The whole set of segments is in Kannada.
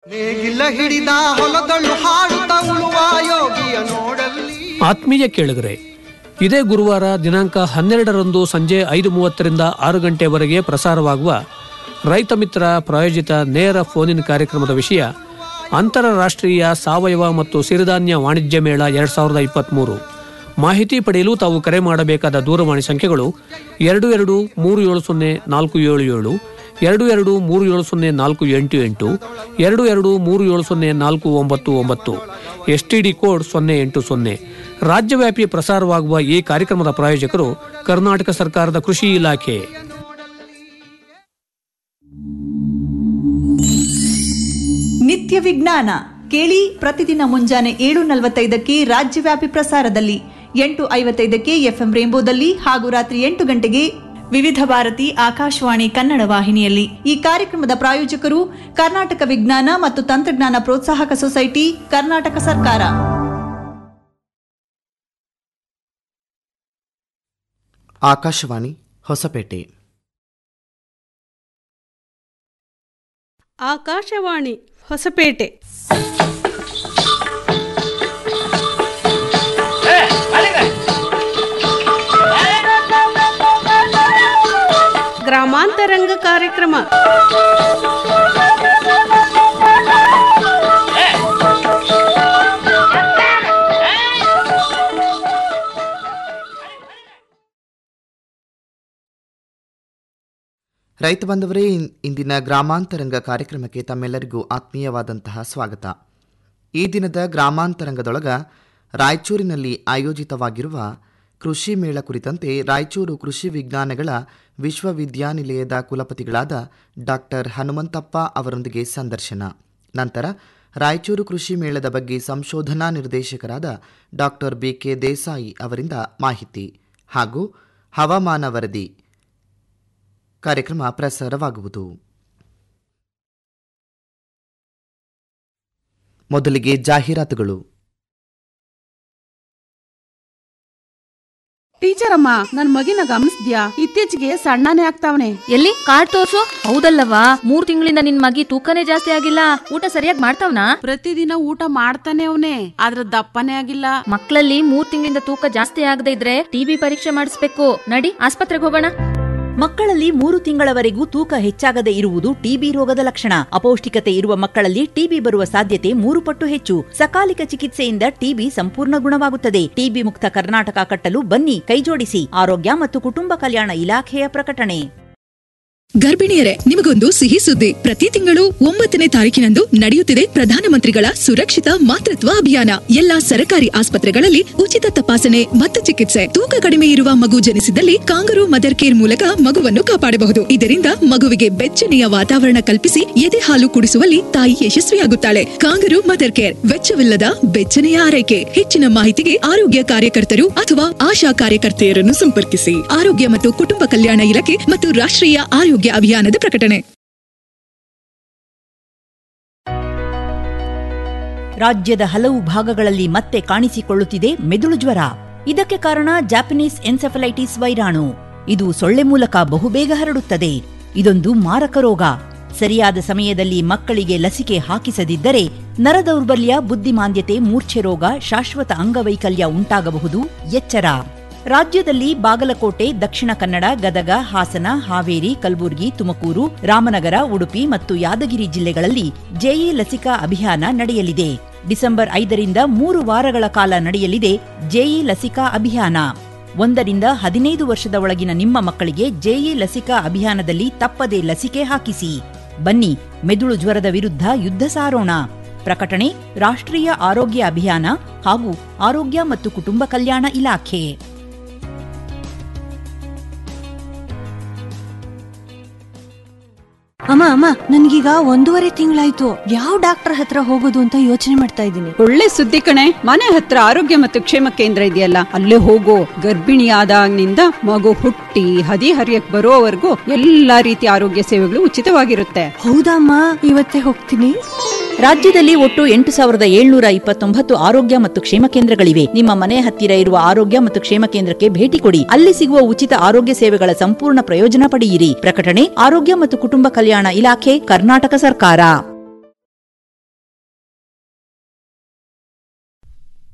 ನೇಗಿಲ ಹಿಡಿದ ಹೊಲದಳು ಹಾಡುತ್ತ ಉಳುವ ಯೋಗಿಯ ನೋಡಲ್ಲಿ ಆತ್ಮೀಯ ಕೇಳಿಗರೆ ಇದೇ ಗುರುವಾರ ದಿನಾಂಕ ಹನ್ನೆರಡರಂದು ಸಂಜೆ ಐದು ಮೂವತ್ತರಿಂದ ಆರು ಗಂಟೆವರೆಗೆ ಪ್ರಸಾರವಾಗುವ ರೈತ ಮಿತ್ರ ಪ್ರಾಯೋಜಿತ ನೇರ ಫೋನಿನ್ ಕಾರ್ಯಕ್ರಮದ ವಿಷಯ ಅಂತಾರಾಷ್ಟ್ರೀಯ ಸಾವಯವ ಮತ್ತು ಸಿರಿಧಾನ್ಯ ವಾಣಿಜ್ಯ ಮೇಳ ಎರಡ್ ಸಾವಿರದ ಇಪ್ಪತ್ತ್ಮೂರು ಮಾಹಿತಿ ಪಡೆಯಲು ತಾವು ಕರೆ ಮಾಡಬೇಕಾದ ದೂರವಾಣಿ ಸಂಖ್ಯೆಗಳು ಎರಡು ಎರಡು ಮೂರು ಏಳು ಸೊನ್ನೆ ನಾಲ್ಕು ಏಳು ಏಳು ಎರಡು ಎರಡು ಮೂರು ಏಳು ಸೊನ್ನೆ ನಾಲ್ಕು ಎಂಟು ಎಂಟು ಎರಡು ಎರಡು ಮೂರು ಏಳು ಸೊನ್ನೆ ನಾಲ್ಕು ಒಂಬತ್ತು ಒಂಬತ್ತು ಎಸ್ಟಿಡಿ ಕೋಡ್ ಸೊನ್ನೆ ಎಂಟು ಸೊನ್ನೆ ರಾಜ್ಯವ್ಯಾಪಿ ಪ್ರಸಾರವಾಗುವ ಈ ಕಾರ್ಯಕ್ರಮದ ಪ್ರಾಯೋಜಕರು ಕರ್ನಾಟಕ ಸರ್ಕಾರದ ಕೃಷಿ ಇಲಾಖೆ ನಿತ್ಯ ವಿಜ್ಞಾನ ಕೇಳಿ ಪ್ರತಿದಿನ ಮುಂಜಾನೆ ಏಳು ನಲವತ್ತೈದಕ್ಕೆ ರಾಜ್ಯವ್ಯಾಪಿ ಪ್ರಸಾರದಲ್ಲಿ ಎಂಟು ಐವತ್ತೈದಕ್ಕೆ ಎಫ್ಎಂ ರೇಂಬೋದಲ್ಲಿ ಹಾಗೂ ರಾತ್ರಿ ಎಂಟು ಗಂಟೆಗೆ ವಿವಿಧ ಭಾರತಿ ಆಕಾಶವಾಣಿ ಕನ್ನಡ ವಾಹಿನಿಯಲ್ಲಿ ಈ ಕಾರ್ಯಕ್ರಮದ ಪ್ರಾಯೋಜಕರು ಕರ್ನಾಟಕ ವಿಜ್ಞಾನ ಮತ್ತು ತಂತ್ರಜ್ಞಾನ ಪ್ರೋತ್ಸಾಹಕ ಸೊಸೈಟಿ ಕರ್ನಾಟಕ ಸರ್ಕಾರ ಆಕಾಶವಾಣಿ ಹೊಸಪೇಟೆ ಆಕಾಶವಾಣಿ ಹೊಸಪೇಟೆ ಗ್ರಾಮಾಂತರಂಗ ಕಾರ್ಯಕ್ರಮ ರೈತ ಬಂಧವರೇ ಇನ್- ಇಂದಿನ ಗ್ರಾಮಾಂತರಂಗ ಕಾರ್ಯಕ್ರಮಕ್ಕೆ ತಮ್ಮೆಲ್ಲರಿಗೂ ಆತ್ಮೀಯವಾದಂತಹ ಸ್ವಾಗತ ಈ ದಿನದ ಗ್ರಾಮಾಂತರಂಗದೊಳಗ ರಾಯಚೂರಿನಲ್ಲಿ ಆಯೋಜಿತವಾಗಿರುವ ಕೃಷಿ ಮೇಳ ಕುರಿತಂತೆ ರಾಯಚೂರು ಕೃಷಿ ವಿಜ್ಞಾನಗಳ ವಿಶ್ವವಿದ್ಯಾನಿಲಯದ ಕುಲಪತಿಗಳಾದ ಡಾಕ್ಟರ್ ಹನುಮಂತಪ್ಪ ಅವರೊಂದಿಗೆ ಸಂದರ್ಶನ ನಂತರ ರಾಯಚೂರು ಕೃಷಿ ಮೇಳದ ಬಗ್ಗೆ ಸಂಶೋಧನಾ ನಿರ್ದೇಶಕರಾದ ಡಾಕ್ಟರ್ ಬಿಕೆ ದೇಸಾಯಿ ಅವರಿಂದ ಮಾಹಿತಿ ಹಾಗೂ ಹವಾಮಾನ ವರದಿ ಕಾರ್ಯಕ್ರಮ ಪ್ರಸಾರವಾಗುವುದು ಮೊದಲಿಗೆ ಜಾಹೀರಾತುಗಳು ಟೀಚರ್ ಅಮ್ಮ ನನ್ ಮಗಿನ ಗಮನಿಸ್ದ್ಯಾ ಇತ್ತೀಚೆಗೆ ಸಣ್ಣನೇ ಆಗ್ತಾವನೆ ಎಲ್ಲಿ ಕಾರ್ಡ್ ತೋರ್ಸು ಹೌದಲ್ಲವಾ ಮೂರ್ ತಿಂಗಳಿಂದ ನಿನ್ ಮಗಿ ತೂಕನೇ ಜಾಸ್ತಿ ಆಗಿಲ್ಲ ಊಟ ಸರಿಯಾಗಿ ಮಾಡ್ತಾವ್ನಾ ಪ್ರತಿದಿನ ಊಟ ಮಾಡ್ತಾನೆ ಅವನೇ ಆದ್ರ ದಪ್ಪನೇ ಆಗಿಲ್ಲ ಮಕ್ಕಳಲ್ಲಿ ಮೂರ್ ತಿಂಗಳಿಂದ ತೂಕ ಜಾಸ್ತಿ ಆಗದೆ ಇದ್ರೆ ಟಿಬಿ ಪರೀಕ್ಷೆ ಮಾಡಿಸ್ಬೇಕು ನಡಿ ಆಸ್ಪತ್ರೆಗೆ ಹೋಗೋಣ ಮಕ್ಕಳಲ್ಲಿ ಮೂರು ತಿಂಗಳವರೆಗೂ ತೂಕ ಹೆಚ್ಚಾಗದೆ ಇರುವುದು ಟಿಬಿ ರೋಗದ ಲಕ್ಷಣ ಅಪೌಷ್ಟಿಕತೆ ಇರುವ ಮಕ್ಕಳಲ್ಲಿ ಟಿಬಿ ಬರುವ ಸಾಧ್ಯತೆ ಮೂರು ಪಟ್ಟು ಹೆಚ್ಚು ಸಕಾಲಿಕ ಚಿಕಿತ್ಸೆಯಿಂದ ಟಿಬಿ ಸಂಪೂರ್ಣ ಗುಣವಾಗುತ್ತದೆ ಟಿಬಿ ಮುಕ್ತ ಕರ್ನಾಟಕ ಕಟ್ಟಲು ಬನ್ನಿ ಕೈಜೋಡಿಸಿ ಆರೋಗ್ಯ ಮತ್ತು ಕುಟುಂಬ ಕಲ್ಯಾಣ ಇಲಾಖೆಯ ಪ್ರಕಟಣೆ ಗರ್ಭಿಣಿಯರೇ ನಿಮಗೊಂದು ಸಿಹಿ ಸುದ್ದಿ ಪ್ರತಿ ತಿಂಗಳು ಒಂಬತ್ತನೇ ತಾರೀಕಿನಂದು ನಡೆಯುತ್ತಿದೆ ಪ್ರಧಾನಮಂತ್ರಿಗಳ ಸುರಕ್ಷಿತ ಮಾತೃತ್ವ ಅಭಿಯಾನ ಎಲ್ಲಾ ಸರಕಾರಿ ಆಸ್ಪತ್ರೆಗಳಲ್ಲಿ ಉಚಿತ ತಪಾಸಣೆ ಮತ್ತು ಚಿಕಿತ್ಸೆ ತೂಕ ಕಡಿಮೆ ಇರುವ ಮಗು ಜನಿಸಿದಲ್ಲಿ ಕಾಂಗರು ಮದರ್ ಕೇರ್ ಮೂಲಕ ಮಗುವನ್ನು ಕಾಪಾಡಬಹುದು ಇದರಿಂದ ಮಗುವಿಗೆ ಬೆಚ್ಚನೆಯ ವಾತಾವರಣ ಕಲ್ಪಿಸಿ ಎದೆ ಹಾಲು ಕುಡಿಸುವಲ್ಲಿ ತಾಯಿ ಯಶಸ್ವಿಯಾಗುತ್ತಾಳೆ ಕಾಂಗರು ಮದರ್ ಕೇರ್ ವೆಚ್ಚವಿಲ್ಲದ ಬೆಚ್ಚನೆಯ ಆರೈಕೆ ಹೆಚ್ಚಿನ ಮಾಹಿತಿಗೆ ಆರೋಗ್ಯ ಕಾರ್ಯಕರ್ತರು ಅಥವಾ ಆಶಾ ಕಾರ್ಯಕರ್ತೆಯರನ್ನು ಸಂಪರ್ಕಿಸಿ ಆರೋಗ್ಯ ಮತ್ತು ಕುಟುಂಬ ಕಲ್ಯಾಣ ಇಲಾಖೆ ಮತ್ತು ರಾಷ್ಟ್ರೀಯ ಆರೋಗ್ಯ ಅಭಿಯಾನದ ಪ್ರಕಟಣೆ ರಾಜ್ಯದ ಹಲವು ಭಾಗಗಳಲ್ಲಿ ಮತ್ತೆ ಕಾಣಿಸಿಕೊಳ್ಳುತ್ತಿದೆ ಮೆದುಳು ಜ್ವರ ಇದಕ್ಕೆ ಕಾರಣ ಜಾಪನೀಸ್ ಎನ್ಸೆಫಲೈಟಿಸ್ ವೈರಾಣು ಇದು ಸೊಳ್ಳೆ ಮೂಲಕ ಬಹುಬೇಗ ಹರಡುತ್ತದೆ ಇದೊಂದು ಮಾರಕ ರೋಗ ಸರಿಯಾದ ಸಮಯದಲ್ಲಿ ಮಕ್ಕಳಿಗೆ ಲಸಿಕೆ ಹಾಕಿಸದಿದ್ದರೆ ನರದೌರ್ಬಲ್ಯ ಬುದ್ಧಿಮಾಂದ್ಯತೆ ಮೂರ್ಛೆ ರೋಗ ಶಾಶ್ವತ ಅಂಗವೈಕಲ್ಯ ಉಂಟಾಗಬಹುದು ಎಚ್ಚರ ರಾಜ್ಯದಲ್ಲಿ ಬಾಗಲಕೋಟೆ ದಕ್ಷಿಣ ಕನ್ನಡ ಗದಗ ಹಾಸನ ಹಾವೇರಿ ಕಲಬುರಗಿ ತುಮಕೂರು ರಾಮನಗರ ಉಡುಪಿ ಮತ್ತು ಯಾದಗಿರಿ ಜಿಲ್ಲೆಗಳಲ್ಲಿ ಜೆಇ ಲಸಿಕಾ ಅಭಿಯಾನ ನಡೆಯಲಿದೆ ಡಿಸೆಂಬರ್ ಐದರಿಂದ ಮೂರು ವಾರಗಳ ಕಾಲ ನಡೆಯಲಿದೆ ಜೆಇ ಲಸಿಕಾ ಅಭಿಯಾನ ಒಂದರಿಂದ ಹದಿನೈದು ವರ್ಷದ ಒಳಗಿನ ನಿಮ್ಮ ಮಕ್ಕಳಿಗೆ ಜೆಇ ಲಸಿಕಾ ಅಭಿಯಾನದಲ್ಲಿ ತಪ್ಪದೇ ಲಸಿಕೆ ಹಾಕಿಸಿ ಬನ್ನಿ ಮೆದುಳು ಜ್ವರದ ವಿರುದ್ಧ ಯುದ್ಧ ಸಾರೋಣ ಪ್ರಕಟಣೆ ರಾಷ್ಟ್ರೀಯ ಆರೋಗ್ಯ ಅಭಿಯಾನ ಹಾಗೂ ಆರೋಗ್ಯ ಮತ್ತು ಕುಟುಂಬ ಕಲ್ಯಾಣ ಇಲಾಖೆ ಅಮ್ಮ ಅಮ್ಮ ನನ್ಗೀಗ ಒಂದೂವರೆ ತಿಂಗಳಾಯ್ತು ಯಾವ ಡಾಕ್ಟರ್ ಹತ್ರ ಹೋಗೋದು ಅಂತ ಯೋಚನೆ ಮಾಡ್ತಾ ಇದ್ದೀನಿ ಒಳ್ಳೆ ಸುದ್ದಿ ಕಣೆ ಮನೆ ಹತ್ರ ಆರೋಗ್ಯ ಮತ್ತು ಕ್ಷೇಮ ಕೇಂದ್ರ ಇದೆಯಲ್ಲ ಅಲ್ಲೇ ಹೋಗೋ ಗರ್ಭಿಣಿಯಾದಾಗಿನಿಂದ ಮಗು ಹುಟ್ಟಿ ಹದಿ ಹರಿಯಕ್ ಬರೋವರೆಗೂ ಎಲ್ಲಾ ರೀತಿಯ ಆರೋಗ್ಯ ಸೇವೆಗಳು ಉಚಿತವಾಗಿರುತ್ತೆ ಹೌದಮ್ಮ ಇವತ್ತೇ ಹೋಗ್ತೀನಿ ರಾಜ್ಯದಲ್ಲಿ ಒಟ್ಟು ಎಂಟು ಸಾವಿರದ ಏಳ್ನೂರ ಇಪ್ಪತ್ತೊಂಬತ್ತು ಆರೋಗ್ಯ ಮತ್ತು ಕ್ಷೇಮ ಕೇಂದ್ರಗಳಿವೆ ನಿಮ್ಮ ಮನೆ ಹತ್ತಿರ ಇರುವ ಆರೋಗ್ಯ ಮತ್ತು ಕ್ಷೇಮ ಕೇಂದ್ರಕ್ಕೆ ಭೇಟಿ ಕೊಡಿ ಅಲ್ಲಿ ಸಿಗುವ ಉಚಿತ ಆರೋಗ್ಯ ಸೇವೆಗಳ ಸಂಪೂರ್ಣ ಪ್ರಯೋಜನ ಪಡೆಯಿರಿ ಪ್ರಕಟಣೆ ಆರೋಗ್ಯ ಮತ್ತು ಕುಟುಂಬ ಕಲ್ಯಾಣ ಇಲಾಖೆ ಕರ್ನಾಟಕ ಸರ್ಕಾರ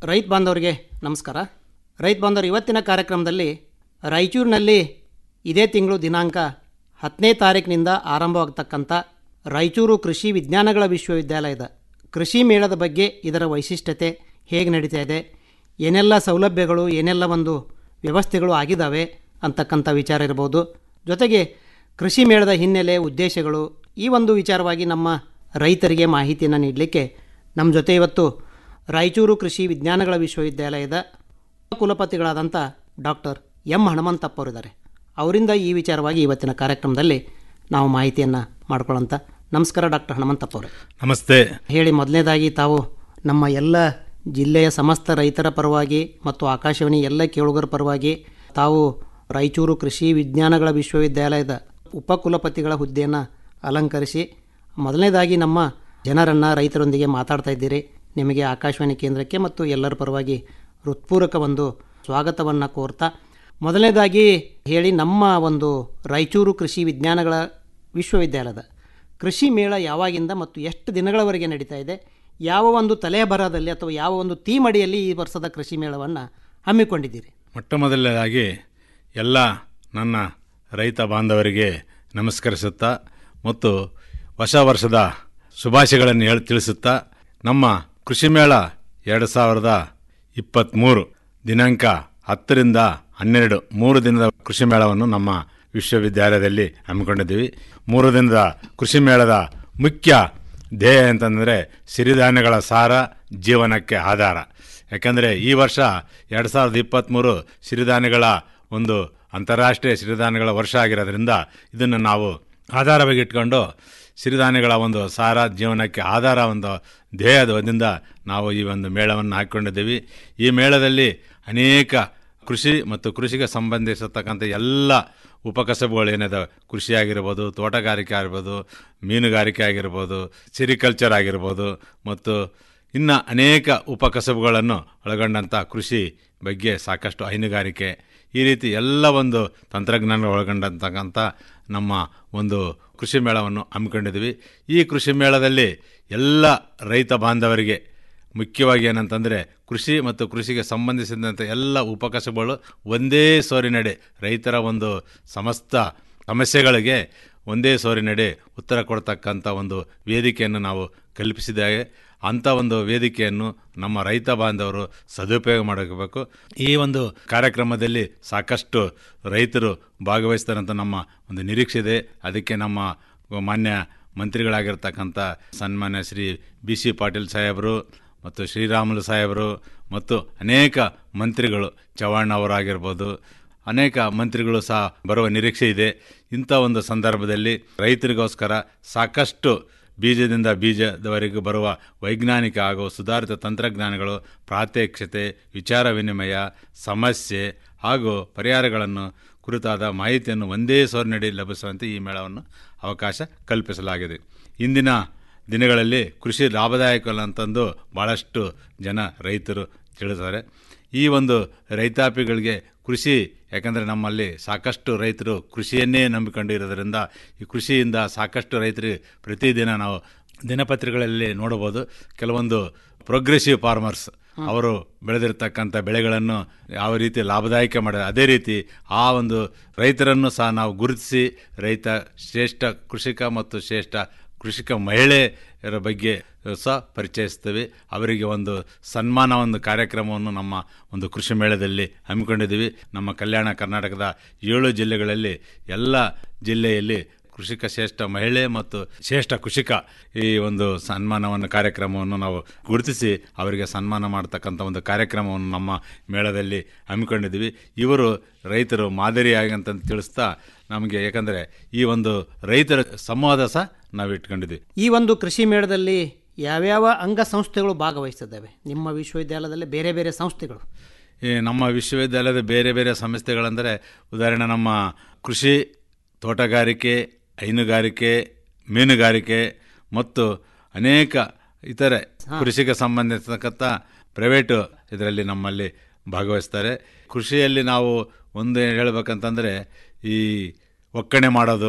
ರೈತ ಬಾಂಧವರಿಗೆ ನಮಸ್ಕಾರ ರೈತ ಬಾಂಧವರು ಇವತ್ತಿನ ಕಾರ್ಯಕ್ರಮದಲ್ಲಿ ರಾಯಚೂರಿನಲ್ಲಿ ಇದೇ ತಿಂಗಳು ದಿನಾಂಕ ಹತ್ತನೇ ತಾರೀಕಿನಿಂದ ಆರಂಭವಾಗತಕ್ಕಂಥ ರಾಯಚೂರು ಕೃಷಿ ವಿಜ್ಞಾನಗಳ ವಿಶ್ವವಿದ್ಯಾಲಯದ ಕೃಷಿ ಮೇಳದ ಬಗ್ಗೆ ಇದರ ವೈಶಿಷ್ಟ್ಯತೆ ಹೇಗೆ ನಡೀತಾ ಇದೆ ಏನೆಲ್ಲ ಸೌಲಭ್ಯಗಳು ಏನೆಲ್ಲ ಒಂದು ವ್ಯವಸ್ಥೆಗಳು ಆಗಿದ್ದಾವೆ ಅಂತಕ್ಕಂಥ ವಿಚಾರ ಇರ್ಬೋದು ಜೊತೆಗೆ ಕೃಷಿ ಮೇಳದ ಹಿನ್ನೆಲೆ ಉದ್ದೇಶಗಳು ಈ ಒಂದು ವಿಚಾರವಾಗಿ ನಮ್ಮ ರೈತರಿಗೆ ಮಾಹಿತಿಯನ್ನು ನೀಡಲಿಕ್ಕೆ ನಮ್ಮ ಜೊತೆ ಇವತ್ತು ರಾಯಚೂರು ಕೃಷಿ ವಿಜ್ಞಾನಗಳ ವಿಶ್ವವಿದ್ಯಾಲಯದ ಕುಲಪತಿಗಳಾದಂಥ ಡಾಕ್ಟರ್ ಎಂ ಹನುಮಂತಪ್ಪವರಿದ್ದಾರೆ ಅವರಿಂದ ಈ ವಿಚಾರವಾಗಿ ಇವತ್ತಿನ ಕಾರ್ಯಕ್ರಮದಲ್ಲಿ ನಾವು ಮಾಹಿತಿಯನ್ನು ಮಾಡ್ಕೊಳ್ಳೋಂಥ ನಮಸ್ಕಾರ ಡಾಕ್ಟರ್ ಹನುಮಂತಪ್ಪವ್ರೆ ನಮಸ್ತೆ ಹೇಳಿ ಮೊದಲನೇದಾಗಿ ತಾವು ನಮ್ಮ ಎಲ್ಲ ಜಿಲ್ಲೆಯ ಸಮಸ್ತ ರೈತರ ಪರವಾಗಿ ಮತ್ತು ಆಕಾಶವಾಣಿ ಎಲ್ಲ ಕೇಳುಗರ ಪರವಾಗಿ ತಾವು ರಾಯಚೂರು ಕೃಷಿ ವಿಜ್ಞಾನಗಳ ವಿಶ್ವವಿದ್ಯಾಲಯದ ಉಪಕುಲಪತಿಗಳ ಹುದ್ದೆಯನ್ನು ಅಲಂಕರಿಸಿ ಮೊದಲನೇದಾಗಿ ನಮ್ಮ ಜನರನ್ನು ರೈತರೊಂದಿಗೆ ಮಾತಾಡ್ತಾ ಇದ್ದೀರಿ ನಿಮಗೆ ಆಕಾಶವಾಣಿ ಕೇಂದ್ರಕ್ಕೆ ಮತ್ತು ಎಲ್ಲರ ಪರವಾಗಿ ಹೃತ್ಪೂರ್ವಕ ಒಂದು ಸ್ವಾಗತವನ್ನು ಕೋರ್ತಾ ಮೊದಲನೇದಾಗಿ ಹೇಳಿ ನಮ್ಮ ಒಂದು ರಾಯಚೂರು ಕೃಷಿ ವಿಜ್ಞಾನಗಳ ವಿಶ್ವವಿದ್ಯಾಲಯದ ಕೃಷಿ ಮೇಳ ಯಾವಾಗಿಂದ ಮತ್ತು ಎಷ್ಟು ದಿನಗಳವರೆಗೆ ನಡೀತಾ ಇದೆ ಯಾವ ಒಂದು ತಲೆಬರಹದಲ್ಲಿ ಅಥವಾ ಯಾವ ಒಂದು ಥೀಮ್ ಅಡಿಯಲ್ಲಿ ಈ ವರ್ಷದ ಕೃಷಿ ಮೇಳವನ್ನು ಹಮ್ಮಿಕೊಂಡಿದ್ದೀರಿ ಮೊಟ್ಟ ಮೊದಲನೇದಾಗಿ ಎಲ್ಲ ನನ್ನ ರೈತ ಬಾಂಧವರಿಗೆ ನಮಸ್ಕರಿಸುತ್ತಾ ಮತ್ತು ಹೊಸ ವರ್ಷದ ಶುಭಾಶಯಗಳನ್ನು ಹೇಳಿ ತಿಳಿಸುತ್ತಾ ನಮ್ಮ ಕೃಷಿ ಮೇಳ ಎರಡು ಸಾವಿರದ ಇಪ್ಪತ್ತ್ಮೂರು ದಿನಾಂಕ ಹತ್ತರಿಂದ ಹನ್ನೆರಡು ಮೂರು ದಿನದ ಕೃಷಿ ಮೇಳವನ್ನು ನಮ್ಮ ವಿಶ್ವವಿದ್ಯಾಲಯದಲ್ಲಿ ಹಮ್ಮಿಕೊಂಡಿದ್ದೀವಿ ಮೂರು ದಿನದ ಕೃಷಿ ಮೇಳದ ಮುಖ್ಯ ಧ್ಯೇಯ ಅಂತಂದರೆ ಸಿರಿಧಾನ್ಯಗಳ ಸಾರ ಜೀವನಕ್ಕೆ ಆಧಾರ ಯಾಕಂದರೆ ಈ ವರ್ಷ ಎರಡು ಸಾವಿರದ ಇಪ್ಪತ್ತ್ಮೂರು ಸಿರಿಧಾನ್ಯಗಳ ಒಂದು ಅಂತಾರಾಷ್ಟ್ರೀಯ ಸಿರಿಧಾನ್ಯಗಳ ವರ್ಷ ಆಗಿರೋದ್ರಿಂದ ಇದನ್ನು ನಾವು ಆಧಾರವಾಗಿ ಇಟ್ಕೊಂಡು ಸಿರಿಧಾನ್ಯಗಳ ಒಂದು ಸಾರ ಜೀವನಕ್ಕೆ ಆಧಾರ ಒಂದು ಧ್ಯೇಯದಿಂದ ನಾವು ಈ ಒಂದು ಮೇಳವನ್ನು ಹಾಕ್ಕೊಂಡಿದ್ದೀವಿ ಈ ಮೇಳದಲ್ಲಿ ಅನೇಕ ಕೃಷಿ ಮತ್ತು ಕೃಷಿಗೆ ಸಂಬಂಧಿಸತಕ್ಕಂಥ ಎಲ್ಲ ಉಪಕಸಬುಗಳು ಏನಿದೆ ಕೃಷಿ ಆಗಿರ್ಬೋದು ತೋಟಗಾರಿಕೆ ಆಗಿರ್ಬೋದು ಮೀನುಗಾರಿಕೆ ಆಗಿರ್ಬೋದು ಸಿರಿಕಲ್ಚರ್ ಆಗಿರ್ಬೋದು ಮತ್ತು ಇನ್ನು ಅನೇಕ ಉಪಕಸಬುಗಳನ್ನು ಒಳಗೊಂಡಂಥ ಕೃಷಿ ಬಗ್ಗೆ ಸಾಕಷ್ಟು ಹೈನುಗಾರಿಕೆ ಈ ರೀತಿ ಎಲ್ಲ ಒಂದು ತಂತ್ರಜ್ಞಾನ ಒಳಗೊಂಡಂತಕ್ಕಂಥ ನಮ್ಮ ಒಂದು ಕೃಷಿ ಮೇಳವನ್ನು ಹಮ್ಮಿಕೊಂಡಿದ್ವಿ ಈ ಕೃಷಿ ಮೇಳದಲ್ಲಿ ಎಲ್ಲ ರೈತ ಬಾಂಧವರಿಗೆ ಮುಖ್ಯವಾಗಿ ಏನಂತಂದರೆ ಕೃಷಿ ಮತ್ತು ಕೃಷಿಗೆ ಸಂಬಂಧಿಸಿದಂಥ ಎಲ್ಲ ಉಪಕಸಬುಗಳು ಒಂದೇ ಸೋರಿನಡೆ ರೈತರ ಒಂದು ಸಮಸ್ತ ಸಮಸ್ಯೆಗಳಿಗೆ ಒಂದೇ ಸೋರಿನಡೆ ಉತ್ತರ ಕೊಡ್ತಕ್ಕಂಥ ಒಂದು ವೇದಿಕೆಯನ್ನು ನಾವು ಕಲ್ಪಿಸಿದ್ದೇವೆ ಅಂಥ ಒಂದು ವೇದಿಕೆಯನ್ನು ನಮ್ಮ ರೈತ ಬಾಂಧವರು ಸದುಪಯೋಗ ಮಾಡಬೇಕು ಈ ಒಂದು ಕಾರ್ಯಕ್ರಮದಲ್ಲಿ ಸಾಕಷ್ಟು ರೈತರು ಭಾಗವಹಿಸ್ತಾರಂತ ನಮ್ಮ ಒಂದು ನಿರೀಕ್ಷೆ ಇದೆ ಅದಕ್ಕೆ ನಮ್ಮ ಮಾನ್ಯ ಮಂತ್ರಿಗಳಾಗಿರ್ತಕ್ಕಂಥ ಸನ್ಮಾನ್ಯ ಶ್ರೀ ಬಿ ಸಿ ಪಾಟೀಲ್ ಸಾಹೇಬರು ಮತ್ತು ಶ್ರೀರಾಮುಲು ಸಾಹೇಬರು ಮತ್ತು ಅನೇಕ ಮಂತ್ರಿಗಳು ಚವ್ಹಾಣ್ ಅವರಾಗಿರ್ಬೋದು ಅನೇಕ ಮಂತ್ರಿಗಳು ಸಹ ಬರುವ ನಿರೀಕ್ಷೆ ಇದೆ ಇಂಥ ಒಂದು ಸಂದರ್ಭದಲ್ಲಿ ರೈತರಿಗೋಸ್ಕರ ಸಾಕಷ್ಟು ಬೀಜದಿಂದ ಬೀಜದವರೆಗೂ ಬರುವ ವೈಜ್ಞಾನಿಕ ಹಾಗೂ ಸುಧಾರಿತ ತಂತ್ರಜ್ಞಾನಗಳು ಪ್ರಾತ್ಯಕ್ಷತೆ ವಿಚಾರ ವಿನಿಮಯ ಸಮಸ್ಯೆ ಹಾಗೂ ಪರಿಹಾರಗಳನ್ನು ಕುರಿತಾದ ಮಾಹಿತಿಯನ್ನು ಒಂದೇ ಸೋರಿನಡಿ ಲಭಿಸುವಂತೆ ಈ ಮೇಳವನ್ನು ಅವಕಾಶ ಕಲ್ಪಿಸಲಾಗಿದೆ ಇಂದಿನ ದಿನಗಳಲ್ಲಿ ಕೃಷಿ ಲಾಭದಾಯಕ ಅಂತಂದು ಭಾಳಷ್ಟು ಜನ ರೈತರು ತಿಳಿತಾರೆ ಈ ಒಂದು ರೈತಾಪಿಗಳಿಗೆ ಕೃಷಿ ಯಾಕಂದರೆ ನಮ್ಮಲ್ಲಿ ಸಾಕಷ್ಟು ರೈತರು ಕೃಷಿಯನ್ನೇ ನಂಬಿಕೊಂಡಿರೋದ್ರಿಂದ ಈ ಕೃಷಿಯಿಂದ ಸಾಕಷ್ಟು ರೈತರಿಗೆ ಪ್ರತಿದಿನ ನಾವು ದಿನಪತ್ರಿಕೆಗಳಲ್ಲಿ ನೋಡಬಹುದು ಕೆಲವೊಂದು ಪ್ರೋಗ್ರೆಸಿವ್ ಫಾರ್ಮರ್ಸ್ ಅವರು ಬೆಳೆದಿರ್ತಕ್ಕಂಥ ಬೆಳೆಗಳನ್ನು ಯಾವ ರೀತಿ ಲಾಭದಾಯಕ ಮಾಡಿದ ಅದೇ ರೀತಿ ಆ ಒಂದು ರೈತರನ್ನು ಸಹ ನಾವು ಗುರುತಿಸಿ ರೈತ ಶ್ರೇಷ್ಠ ಕೃಷಿಕ ಮತ್ತು ಶ್ರೇಷ್ಠ ಕೃಷಿಕ ಮಹಿಳೆಯರ ಬಗ್ಗೆ ಸಹ ಪರಿಚಯಿಸ್ತೇವೆ ಅವರಿಗೆ ಒಂದು ಸನ್ಮಾನ ಒಂದು ಕಾರ್ಯಕ್ರಮವನ್ನು ನಮ್ಮ ಒಂದು ಕೃಷಿ ಮೇಳದಲ್ಲಿ ಹಮ್ಮಿಕೊಂಡಿದ್ದೀವಿ ನಮ್ಮ ಕಲ್ಯಾಣ ಕರ್ನಾಟಕದ ಏಳು ಜಿಲ್ಲೆಗಳಲ್ಲಿ ಎಲ್ಲ ಜಿಲ್ಲೆಯಲ್ಲಿ ಕೃಷಿಕ ಶ್ರೇಷ್ಠ ಮಹಿಳೆ ಮತ್ತು ಶ್ರೇಷ್ಠ ಕೃಷಿಕ ಈ ಒಂದು ಸನ್ಮಾನವನ್ನು ಕಾರ್ಯಕ್ರಮವನ್ನು ನಾವು ಗುರುತಿಸಿ ಅವರಿಗೆ ಸನ್ಮಾನ ಮಾಡ್ತಕ್ಕಂಥ ಒಂದು ಕಾರ್ಯಕ್ರಮವನ್ನು ನಮ್ಮ ಮೇಳದಲ್ಲಿ ಹಮ್ಮಿಕೊಂಡಿದ್ದೀವಿ ಇವರು ರೈತರು ಮಾದರಿಯಾಗಿ ಅಂತ ತಿಳಿಸ್ತಾ ನಮಗೆ ಯಾಕಂದರೆ ಈ ಒಂದು ರೈತರ ಸಂವಾದ ಸಹ ನಾವು ಇಟ್ಕೊಂಡಿದ್ವಿ ಈ ಒಂದು ಕೃಷಿ ಮೇಳದಲ್ಲಿ ಯಾವ್ಯಾವ ಅಂಗಸಂಸ್ಥೆಗಳು ಭಾಗವಹಿಸಿದ್ದಾವೆ ನಿಮ್ಮ ವಿಶ್ವವಿದ್ಯಾಲಯದಲ್ಲಿ ಬೇರೆ ಬೇರೆ ಸಂಸ್ಥೆಗಳು ಈ ನಮ್ಮ ವಿಶ್ವವಿದ್ಯಾಲಯದ ಬೇರೆ ಬೇರೆ ಸಂಸ್ಥೆಗಳೆಂದರೆ ಉದಾಹರಣೆ ನಮ್ಮ ಕೃಷಿ ತೋಟಗಾರಿಕೆ ಹೈನುಗಾರಿಕೆ ಮೀನುಗಾರಿಕೆ ಮತ್ತು ಅನೇಕ ಇತರೆ ಕೃಷಿಗೆ ಸಂಬಂಧಿಸತಕ್ಕಂಥ ಪ್ರೈವೇಟು ಇದರಲ್ಲಿ ನಮ್ಮಲ್ಲಿ ಭಾಗವಹಿಸ್ತಾರೆ ಕೃಷಿಯಲ್ಲಿ ನಾವು ಒಂದು ಹೇಳ್ಬೇಕಂತಂದರೆ ಈ ಒಕ್ಕಣೆ ಮಾಡೋದು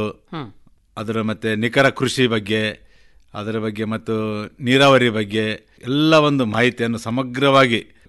ಅದರ ಮತ್ತು ನಿಖರ ಕೃಷಿ ಬಗ್ಗೆ ಅದರ ಬಗ್ಗೆ ಮತ್ತು ನೀರಾವರಿ ಬಗ್ಗೆ ಎಲ್ಲ ಒಂದು ಮಾಹಿತಿಯನ್ನು ಸಮಗ್ರವಾಗಿ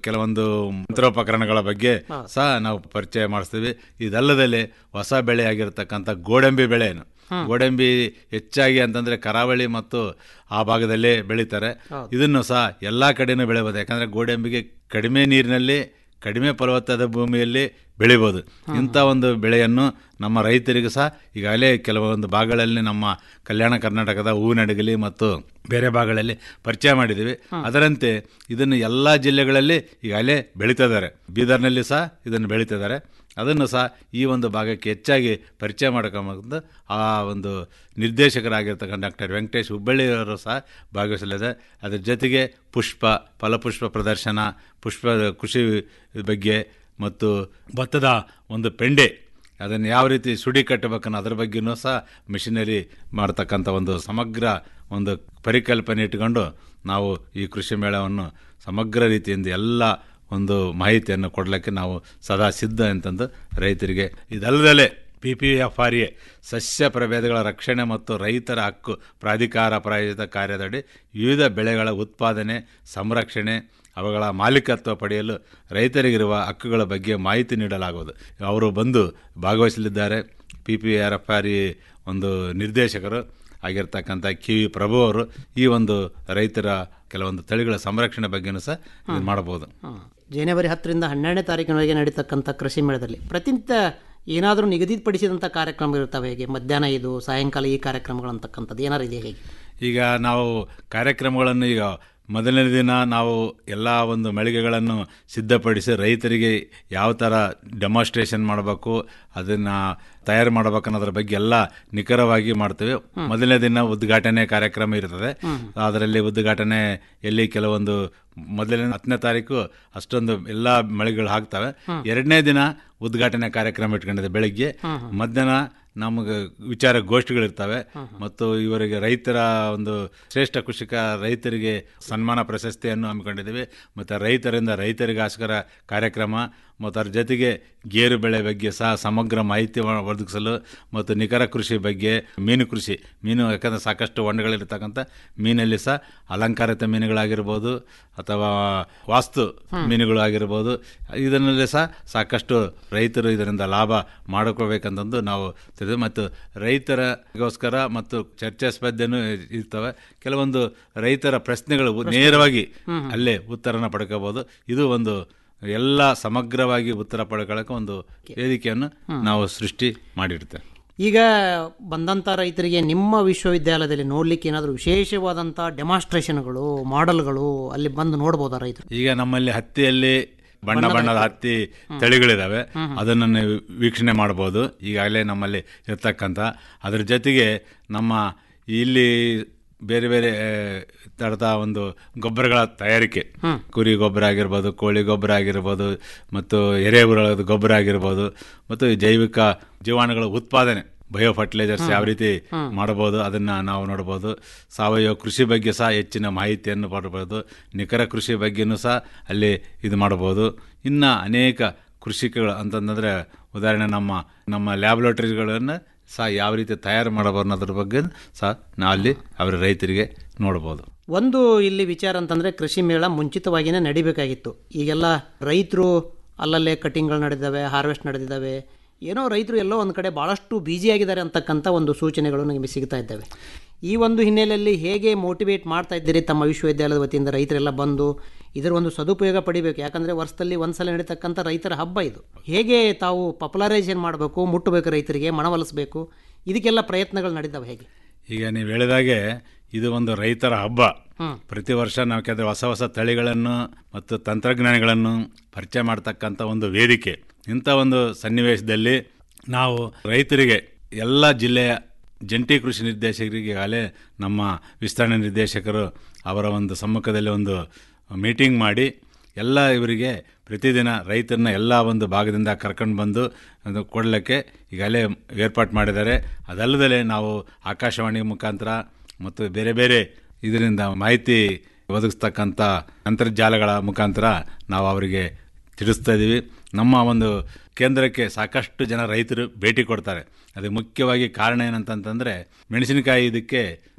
ಕೆಲವೊಂದು ಯಂತ್ರೋಪಕರಣಗಳ ಬಗ್ಗೆ ಸಹ ನಾವು ಪರಿಚಯ ಮಾಡಿಸ್ತೀವಿ ಇದಲ್ಲದೆ ಹೊಸ ಬೆಳೆ ಆಗಿರತಕ್ಕಂಥ ಗೋಡಂಬಿ ಬೆಳೆಯನ್ನು ಗೋಡಂಬಿ ಹೆಚ್ಚಾಗಿ ಅಂತಂದ್ರೆ ಕರಾವಳಿ ಮತ್ತು ಆ ಭಾಗದಲ್ಲೇ ಬೆಳೀತಾರೆ ಇದನ್ನು ಸಹ ಎಲ್ಲಾ ಕಡೆನೂ ಬೆಳೆಯಬಹುದು ಯಾಕಂದ್ರೆ ಗೋಡಂಬಿಗೆ ಕಡಿಮೆ ನೀರಿನಲ್ಲಿ ಕಡಿಮೆ ಫಲವತ್ತಾದ ಭೂಮಿಯಲ್ಲಿ ಬೆಳಿಬೋದು ಇಂಥ ಒಂದು ಬೆಳೆಯನ್ನು ನಮ್ಮ ರೈತರಿಗೂ ಸಹ ಈಗಾಗಲೇ ಕೆಲವೊಂದು ಭಾಗಗಳಲ್ಲಿ ನಮ್ಮ ಕಲ್ಯಾಣ ಕರ್ನಾಟಕದ ಹೂವಿನಡಗಲಿ ಮತ್ತು ಬೇರೆ ಭಾಗಗಳಲ್ಲಿ ಪರಿಚಯ ಮಾಡಿದ್ದೀವಿ ಅದರಂತೆ ಇದನ್ನು ಎಲ್ಲ ಜಿಲ್ಲೆಗಳಲ್ಲಿ ಈಗಾಗಲೇ ಬೆಳೀತಿದ್ದಾರೆ ಬೀದರ್ನಲ್ಲಿ ಸಹ ಇದನ್ನು ಬೆಳೀತಿದ್ದಾರೆ ಅದನ್ನು ಸಹ ಈ ಒಂದು ಭಾಗಕ್ಕೆ ಹೆಚ್ಚಾಗಿ ಪರಿಚಯ ಮಾಡ್ಕೊಂಬಂದು ಆ ಒಂದು ನಿರ್ದೇಶಕರಾಗಿರ್ತಕ್ಕಂಥ ಡಾಕ್ಟರ್ ವೆಂಕಟೇಶ್ ಹುಬ್ಬಳ್ಳಿಯವರು ಸಹ ಭಾಗವಹಿಸಲಿದೆ ಅದರ ಜೊತೆಗೆ ಪುಷ್ಪ ಫಲಪುಷ್ಪ ಪ್ರದರ್ಶನ ಪುಷ್ಪ ಕೃಷಿ ಬಗ್ಗೆ ಮತ್ತು ಭತ್ತದ ಒಂದು ಪೆಂಡೆ ಅದನ್ನು ಯಾವ ರೀತಿ ಸುಡಿ ಕಟ್ಟಬೇಕನ್ನೋ ಅದ್ರ ಬಗ್ಗೆನೂ ಸಹ ಮಿಷನರಿ ಮಾಡ್ತಕ್ಕಂಥ ಒಂದು ಸಮಗ್ರ ಒಂದು ಪರಿಕಲ್ಪನೆ ಇಟ್ಕೊಂಡು ನಾವು ಈ ಕೃಷಿ ಮೇಳವನ್ನು ಸಮಗ್ರ ರೀತಿಯಿಂದ ಎಲ್ಲ ಒಂದು ಮಾಹಿತಿಯನ್ನು ಕೊಡಲಿಕ್ಕೆ ನಾವು ಸದಾ ಸಿದ್ಧ ಅಂತಂದು ರೈತರಿಗೆ ಇದಲ್ಲದೆ P P F R A ಸಸ್ಯ ಪ್ರಭೇದಗಳ ರಕ್ಷಣೆ ಮತ್ತು ರೈತರ ಹಕ್ಕು ಪ್ರಾಧಿಕಾರ ಪ್ರಾಯೋಜಿತ ಕಾರ್ಯದಡಿ ವಿವಿಧ ಬೆಳೆಗಳ ಉತ್ಪಾದನೆ ಸಂರಕ್ಷಣೆ ಅವುಗಳ ಮಾಲೀಕತ್ವ ಪಡೆಯಲು ರೈತರಿಗಿರುವ ಹಕ್ಕುಗಳ ಬಗ್ಗೆ ಮಾಹಿತಿ ನೀಡಲಾಗುವುದು ಅವರು ಬಂದು ಭಾಗವಹಿಸಲಿದ್ದಾರೆ P P R F R E ಒಂದು ನಿರ್ದೇಶಕರು ಆಗಿರ್ತಕ್ಕಂಥ ಕೆ ವಿ ಪ್ರಭು ಅವರು ಈ ಒಂದು ರೈತರ ಕೆಲವೊಂದು ತಳಿಗಳ ಸಂರಕ್ಷಣೆ ಬಗ್ಗೆನೂ ಸಹ ಇದು ಮಾಡಬಹುದು ಜನವರಿ ಹತ್ತರಿಂದ ಹನ್ನೆರಡನೇ ತಾರೀಕಿನವರೆಗೆ ನಡೀತಕ್ಕಂಥ ಕೃಷಿ ಮೇಳದಲ್ಲಿ ಪ್ರತಿನಿತ್ಯ ಏನಾದರೂ ನಿಗದಿಪಡಿಸಿದಂಥ ಕಾರ್ಯಕ್ರಮ ಇರ್ತವೆ ಹೇಗೆ ಮಧ್ಯಾಹ್ನ ಇದು ಸಾಯಂಕಾಲ ಈ ಕಾರ್ಯಕ್ರಮಗಳು ಅಂತಕ್ಕಂಥದ್ದು ಏನಾರು ಇದೆ ಹೇಗೆ ಈಗ ನಾವು ಕಾರ್ಯಕ್ರಮಗಳನ್ನು ಈಗ ಮೊದಲನೇ ದಿನ ನಾವು ಎಲ್ಲ ಒಂದು ಮಳಿಗೆಗಳನ್ನು ಸಿದ್ಧಪಡಿಸಿ ರೈತರಿಗೆ ಯಾವ ಥರ ಡೆಮಾನ್ಸ್ಟ್ರೇಷನ್ ಮಾಡಬೇಕು ಅದನ್ನು ತಯಾರು ಮಾಡಬೇಕು ಅನ್ನೋದ್ರ ಬಗ್ಗೆ ಎಲ್ಲ ನಿಖರವಾಗಿ ಮಾಡ್ತೇವೆ ಮೊದಲನೇ ದಿನ ಉದ್ಘಾಟನೆ ಕಾರ್ಯಕ್ರಮ ಇರ್ತದೆ ಅದರಲ್ಲಿ ಉದ್ಘಾಟನೆ ಎಲ್ಲಿ ಕೆಲವೊಂದು ಮೊದಲನೇ ಹತ್ತನೇ ತಾರೀಕು ಅಷ್ಟೊಂದು ಎಲ್ಲ ಮಳಿಗೆಗಳು ಹಾಕ್ತವೆ ಎರಡನೇ ದಿನ ಉದ್ಘಾಟನೆ ಕಾರ್ಯಕ್ರಮ ಇಟ್ಕೊಂಡಿದೆ ಬೆಳಿಗ್ಗೆ ಮಧ್ಯಾಹ್ನ ನಮಗೆ ವಿಚಾರ ಗೋಷ್ಠಿಗಳಿರ್ತವೆ ಮತ್ತು ಇವರಿಗೆ ರೈತರ ಒಂದು ಶ್ರೇಷ್ಠ ಕೃಷಿಕ ರೈತರಿಗೆ ಸನ್ಮಾನ ಪ್ರಶಸ್ತಿಯನ್ನು ಹಮ್ಮಿಕೊಂಡಿದ್ದೀವಿ ಮತ್ತು ರೈತರಿಂದ ರೈತರಿಗೋಸ್ಕರ ಕಾರ್ಯಕ್ರಮ ಮತ್ತು ಅದ್ರ ಜೊತೆಗೆ ಗೇರು ಬೆಳೆ ಬಗ್ಗೆ ಸಹ ಸಮಗ್ರ ಮಾಹಿತಿ ಒ- ಒದಗಿಸಲು ಮತ್ತು ನಿಖರ ಕೃಷಿ ಬಗ್ಗೆ ಮೀನು ಕೃಷಿ ಮೀನು ಯಾಕಂದರೆ ಸಾಕಷ್ಟು ಹೊಂಡಗಳಿರ್ತಕ್ಕಂಥ ಮೀನಲ್ಲಿ ಸಹ ಅಲಂಕಾರಿತ ಮೀನುಗಳಾಗಿರ್ಬೋದು ಅಥವಾ ವಾಸ್ತು ಮೀನುಗಳು ಆಗಿರ್ಬೋದು ಇದರಲ್ಲಿ ಸಹ ಸಾಕಷ್ಟು ರೈತರು ಇದರಿಂದ ಲಾಭ ಮಾಡಿಕೊಳ್ಬೇಕಂತಂದು ನಾವು ತಿಳಿದು ಮತ್ತು ರೈತರಿಗೋಸ್ಕರ ಮತ್ತು ಚರ್ಚಾ ಸ್ಪರ್ಧೆನೂ ಇರ್ತವೆ ಕೆಲವೊಂದು ರೈತರ ಪ್ರಶ್ನೆಗಳು ನೇರವಾಗಿ ಅಲ್ಲೇ ಉತ್ತರನ ಪಡ್ಕೋಬಹುದು ಇದು ಒಂದು ಎಲ್ಲ ಸಮಗ್ರವಾಗಿ ಉತ್ತರ ಪಡ್ಕೊಳ್ಳೋಕೆ ಒಂದು ವೇದಿಕೆಯನ್ನು ನಾವು ಸೃಷ್ಟಿ ಮಾಡಿರ್ತೇವೆ ಈಗ ಬಂದಂಥ ರೈತರಿಗೆ ನಿಮ್ಮ ವಿಶ್ವವಿದ್ಯಾಲಯದಲ್ಲಿ ನೋಡ್ಲಿಕ್ಕೆ ಏನಾದರೂ ವಿಶೇಷವಾದಂಥ ಡೆಮಾನ್ಸ್ಟ್ರೇಷನ್ಗಳು ಮಾಡೆಲ್ಗಳು ಅಲ್ಲಿ ಬಂದು ನೋಡ್ಬೋದಾ ರೈತರು ಈಗ ನಮ್ಮಲ್ಲಿ ಹತ್ತಿಯಲ್ಲಿ ಬಣ್ಣ ಬಣ್ಣದ ಹತ್ತಿ ತಳಿಗಳಿದಾವೆ ಅದನ್ನು ನೀವು ವೀಕ್ಷಣೆ ಮಾಡಬಹುದು ಈಗಾಗಲೇ ನಮ್ಮಲ್ಲಿ ಇರ್ತಕ್ಕಂಥ ಅದ್ರ ಜೊತೆಗೆ ನಮ್ಮ ಇಲ್ಲಿ ಬೇರೆ ಬೇರೆ ಆ, ತರದ ಒಂದು ಗೊಬ್ಬರಗಳ ತಯಾರಿಕೆ ಕುರಿ ಗೊಬ್ಬರ ಆಗಿರ್ಬೋದು ಕೋಳಿ ಗೊಬ್ಬರ ಆಗಿರ್ಬೋದು ಮತ್ತು ಎರೆಹುಳದ ಗೊಬ್ಬರ ಆಗಿರ್ಬೋದು ಮತ್ತು ಜೈವಿಕ ಜೀವಾಣುಗಳ ಉತ್ಪಾದನೆ ಬಯೋ ಫರ್ಟಿಲೈಸರ್ಸ್ ಯಾವ ರೀತಿ ಮಾಡಬಹುದು ಅದನ್ನ ನಾವು ನೋಡಬಹುದು ಸಾವಯವ ಕೃಷಿ ಬಗ್ಗೆ ಸಹ ಹೆಚ್ಚಿನ ಮಾಹಿತಿಯನ್ನು ಪಡಬಹುದು ನಿಖರ ಕೃಷಿ ಬಗ್ಗೆನೂ ಸಹ ಅಲ್ಲಿ ಇದು ಮಾಡಬಹುದು ಇನ್ನ ಅನೇಕ ಕೃಷಿಕಗಳು ಅಂತಂದ್ರೆ ಉದಾಹರಣೆ ನಮ್ಮ ನಮ್ಮ ಲ್ಯಾಬೊರೇಟರಿಗಳನ್ನು ಸಹ ಯಾವ ರೀತಿ ತಯಾರು ಮಾಡಬಹುದು ಅನ್ನೋದ್ರ ಬಗ್ಗೆ ಸಹ ನಾವು ಅಲ್ಲಿ ಅವರ ರೈತರಿಗೆ ನೋಡಬಹುದು ಒಂದು ಇಲ್ಲಿ ವಿಚಾರ ಅಂತಂದರೆ ಕೃಷಿ ಮೇಳ ಮುಂಚಿತವಾಗಿಯೇ ನಡಿಬೇಕಾಗಿತ್ತು ಈಗೆಲ್ಲ ರೈತರು ಅಲ್ಲಲ್ಲೇ ಕಟಿಂಗ್ಗಳು ನಡೆದಿದ್ದಾವೆ ಹಾರ್ವೆಸ್ಟ್ ನಡೆದಿದ್ದಾವೆ ಏನೋ ರೈತರು ಎಲ್ಲೋ ಒಂದು ಕಡೆ ಭಾಳಷ್ಟು ಬ್ಯುಸಿಯಾಗಿದ್ದಾರೆ ಅಂತಕ್ಕಂಥ ಒಂದು ಸೂಚನೆಗಳು ನಮಗೆ ಸಿಗ್ತಾ ಇದ್ದಾವೆ ಈ ಒಂದು ಹಿನ್ನೆಲೆಯಲ್ಲಿ ಹೇಗೆ ಮೋಟಿವೇಟ್ ಮಾಡ್ತಾ ಇದ್ದೀರಿ ತಮ್ಮ ವಿಶ್ವವಿದ್ಯಾಲಯದ ವತಿಯಿಂದ ರೈತರೆಲ್ಲ ಬಂದು ಇದರ ಒಂದು ಸದುಪಯೋಗ ಪಡಿಬೇಕು ಯಾಕಂದರೆ ವರ್ಷದಲ್ಲಿ ಒಂದ್ಸಲ ನಡೀತಕ್ಕಂಥ ರೈತರ ಹಬ್ಬ ಇದು ಹೇಗೆ ತಾವು ಪಾಪ್ಯುಲರೈಸೇಷನ್ ಮಾಡಬೇಕು ಮುಟ್ಟಬೇಕು ರೈತರಿಗೆ ಮನವೊಲಿಸಬೇಕು ಇದಕ್ಕೆಲ್ಲ ಪ್ರಯತ್ನಗಳು ನಡೆದಿದ್ದಾವೆ ಹೇಗೆ ಈಗ ನೀವು ಹೇಳಿದಾಗೆ ಇದು ಒಂದು ರೈತರ ಹಬ್ಬ ಪ್ರತಿ ವರ್ಷ ನಾವು ಯಾಕಂದ್ರೆ ಹೊಸ ಹೊಸ ತಳಿಗಳನ್ನು ಮತ್ತು ತಂತ್ರಜ್ಞಾನಗಳನ್ನು ಪರಿಚಯ ಮಾಡ್ತಕ್ಕಂಥ ಒಂದು ವೇದಿಕೆ ಇಂಥ ಒಂದು ಸನ್ನಿವೇಶದಲ್ಲಿ ನಾವು ರೈತರಿಗೆ ಎಲ್ಲ ಜಿಲ್ಲೆಯ ಜಂಟಿ ಕೃಷಿ ನಿರ್ದೇಶಕರಿಗೆ ಈಗಾಗಲೇ ನಮ್ಮ ವಿಸ್ತರಣೆ ನಿರ್ದೇಶಕರು ಅವರ ಒಂದು ಸಮ್ಮುಖದಲ್ಲಿ ಒಂದು ಮೀಟಿಂಗ್ ಮಾಡಿ ಎಲ್ಲ ಇವರಿಗೆ ಪ್ರತಿದಿನ ರೈತರನ್ನ ಎಲ್ಲ ಒಂದು ಭಾಗದಿಂದ ಕರ್ಕೊಂಡು ಬಂದು ಅದು ಕೊಡಲಿಕ್ಕೆ ಈಗಾಗಲೇ ಏರ್ಪಾಟ್ ಮಾಡಿದ್ದಾರೆ ಅದಲ್ಲದೆ ನಾವು ಆಕಾಶವಾಣಿ ಮುಖಾಂತರ ಮತ್ತು ಬೇರೆ ಬೇರೆ ಇದರಿಂದ ಮಾಹಿತಿ ಒದಗಿಸ್ತಕ್ಕಂಥ ಅಂತರ್ಜಾಲಗಳ ಮುಖಾಂತರ ನಾವು ಅವರಿಗೆ ತಿಳಿಸ್ತಾ ಇದ್ದೀವಿ ನಮ್ಮ ಒಂದು ಕೇಂದ್ರಕ್ಕೆ ಸಾಕಷ್ಟು ಜನ ರೈತರು ಭೇಟಿ ಕೊಡ್ತಾರೆ ಅದಕ್ಕೆ ಮುಖ್ಯವಾಗಿ ಕಾರಣ ಏನಂತಂತಂದರೆ ಮೆಣಸಿನಕಾಯಿ ಇದಕ್ಕೆ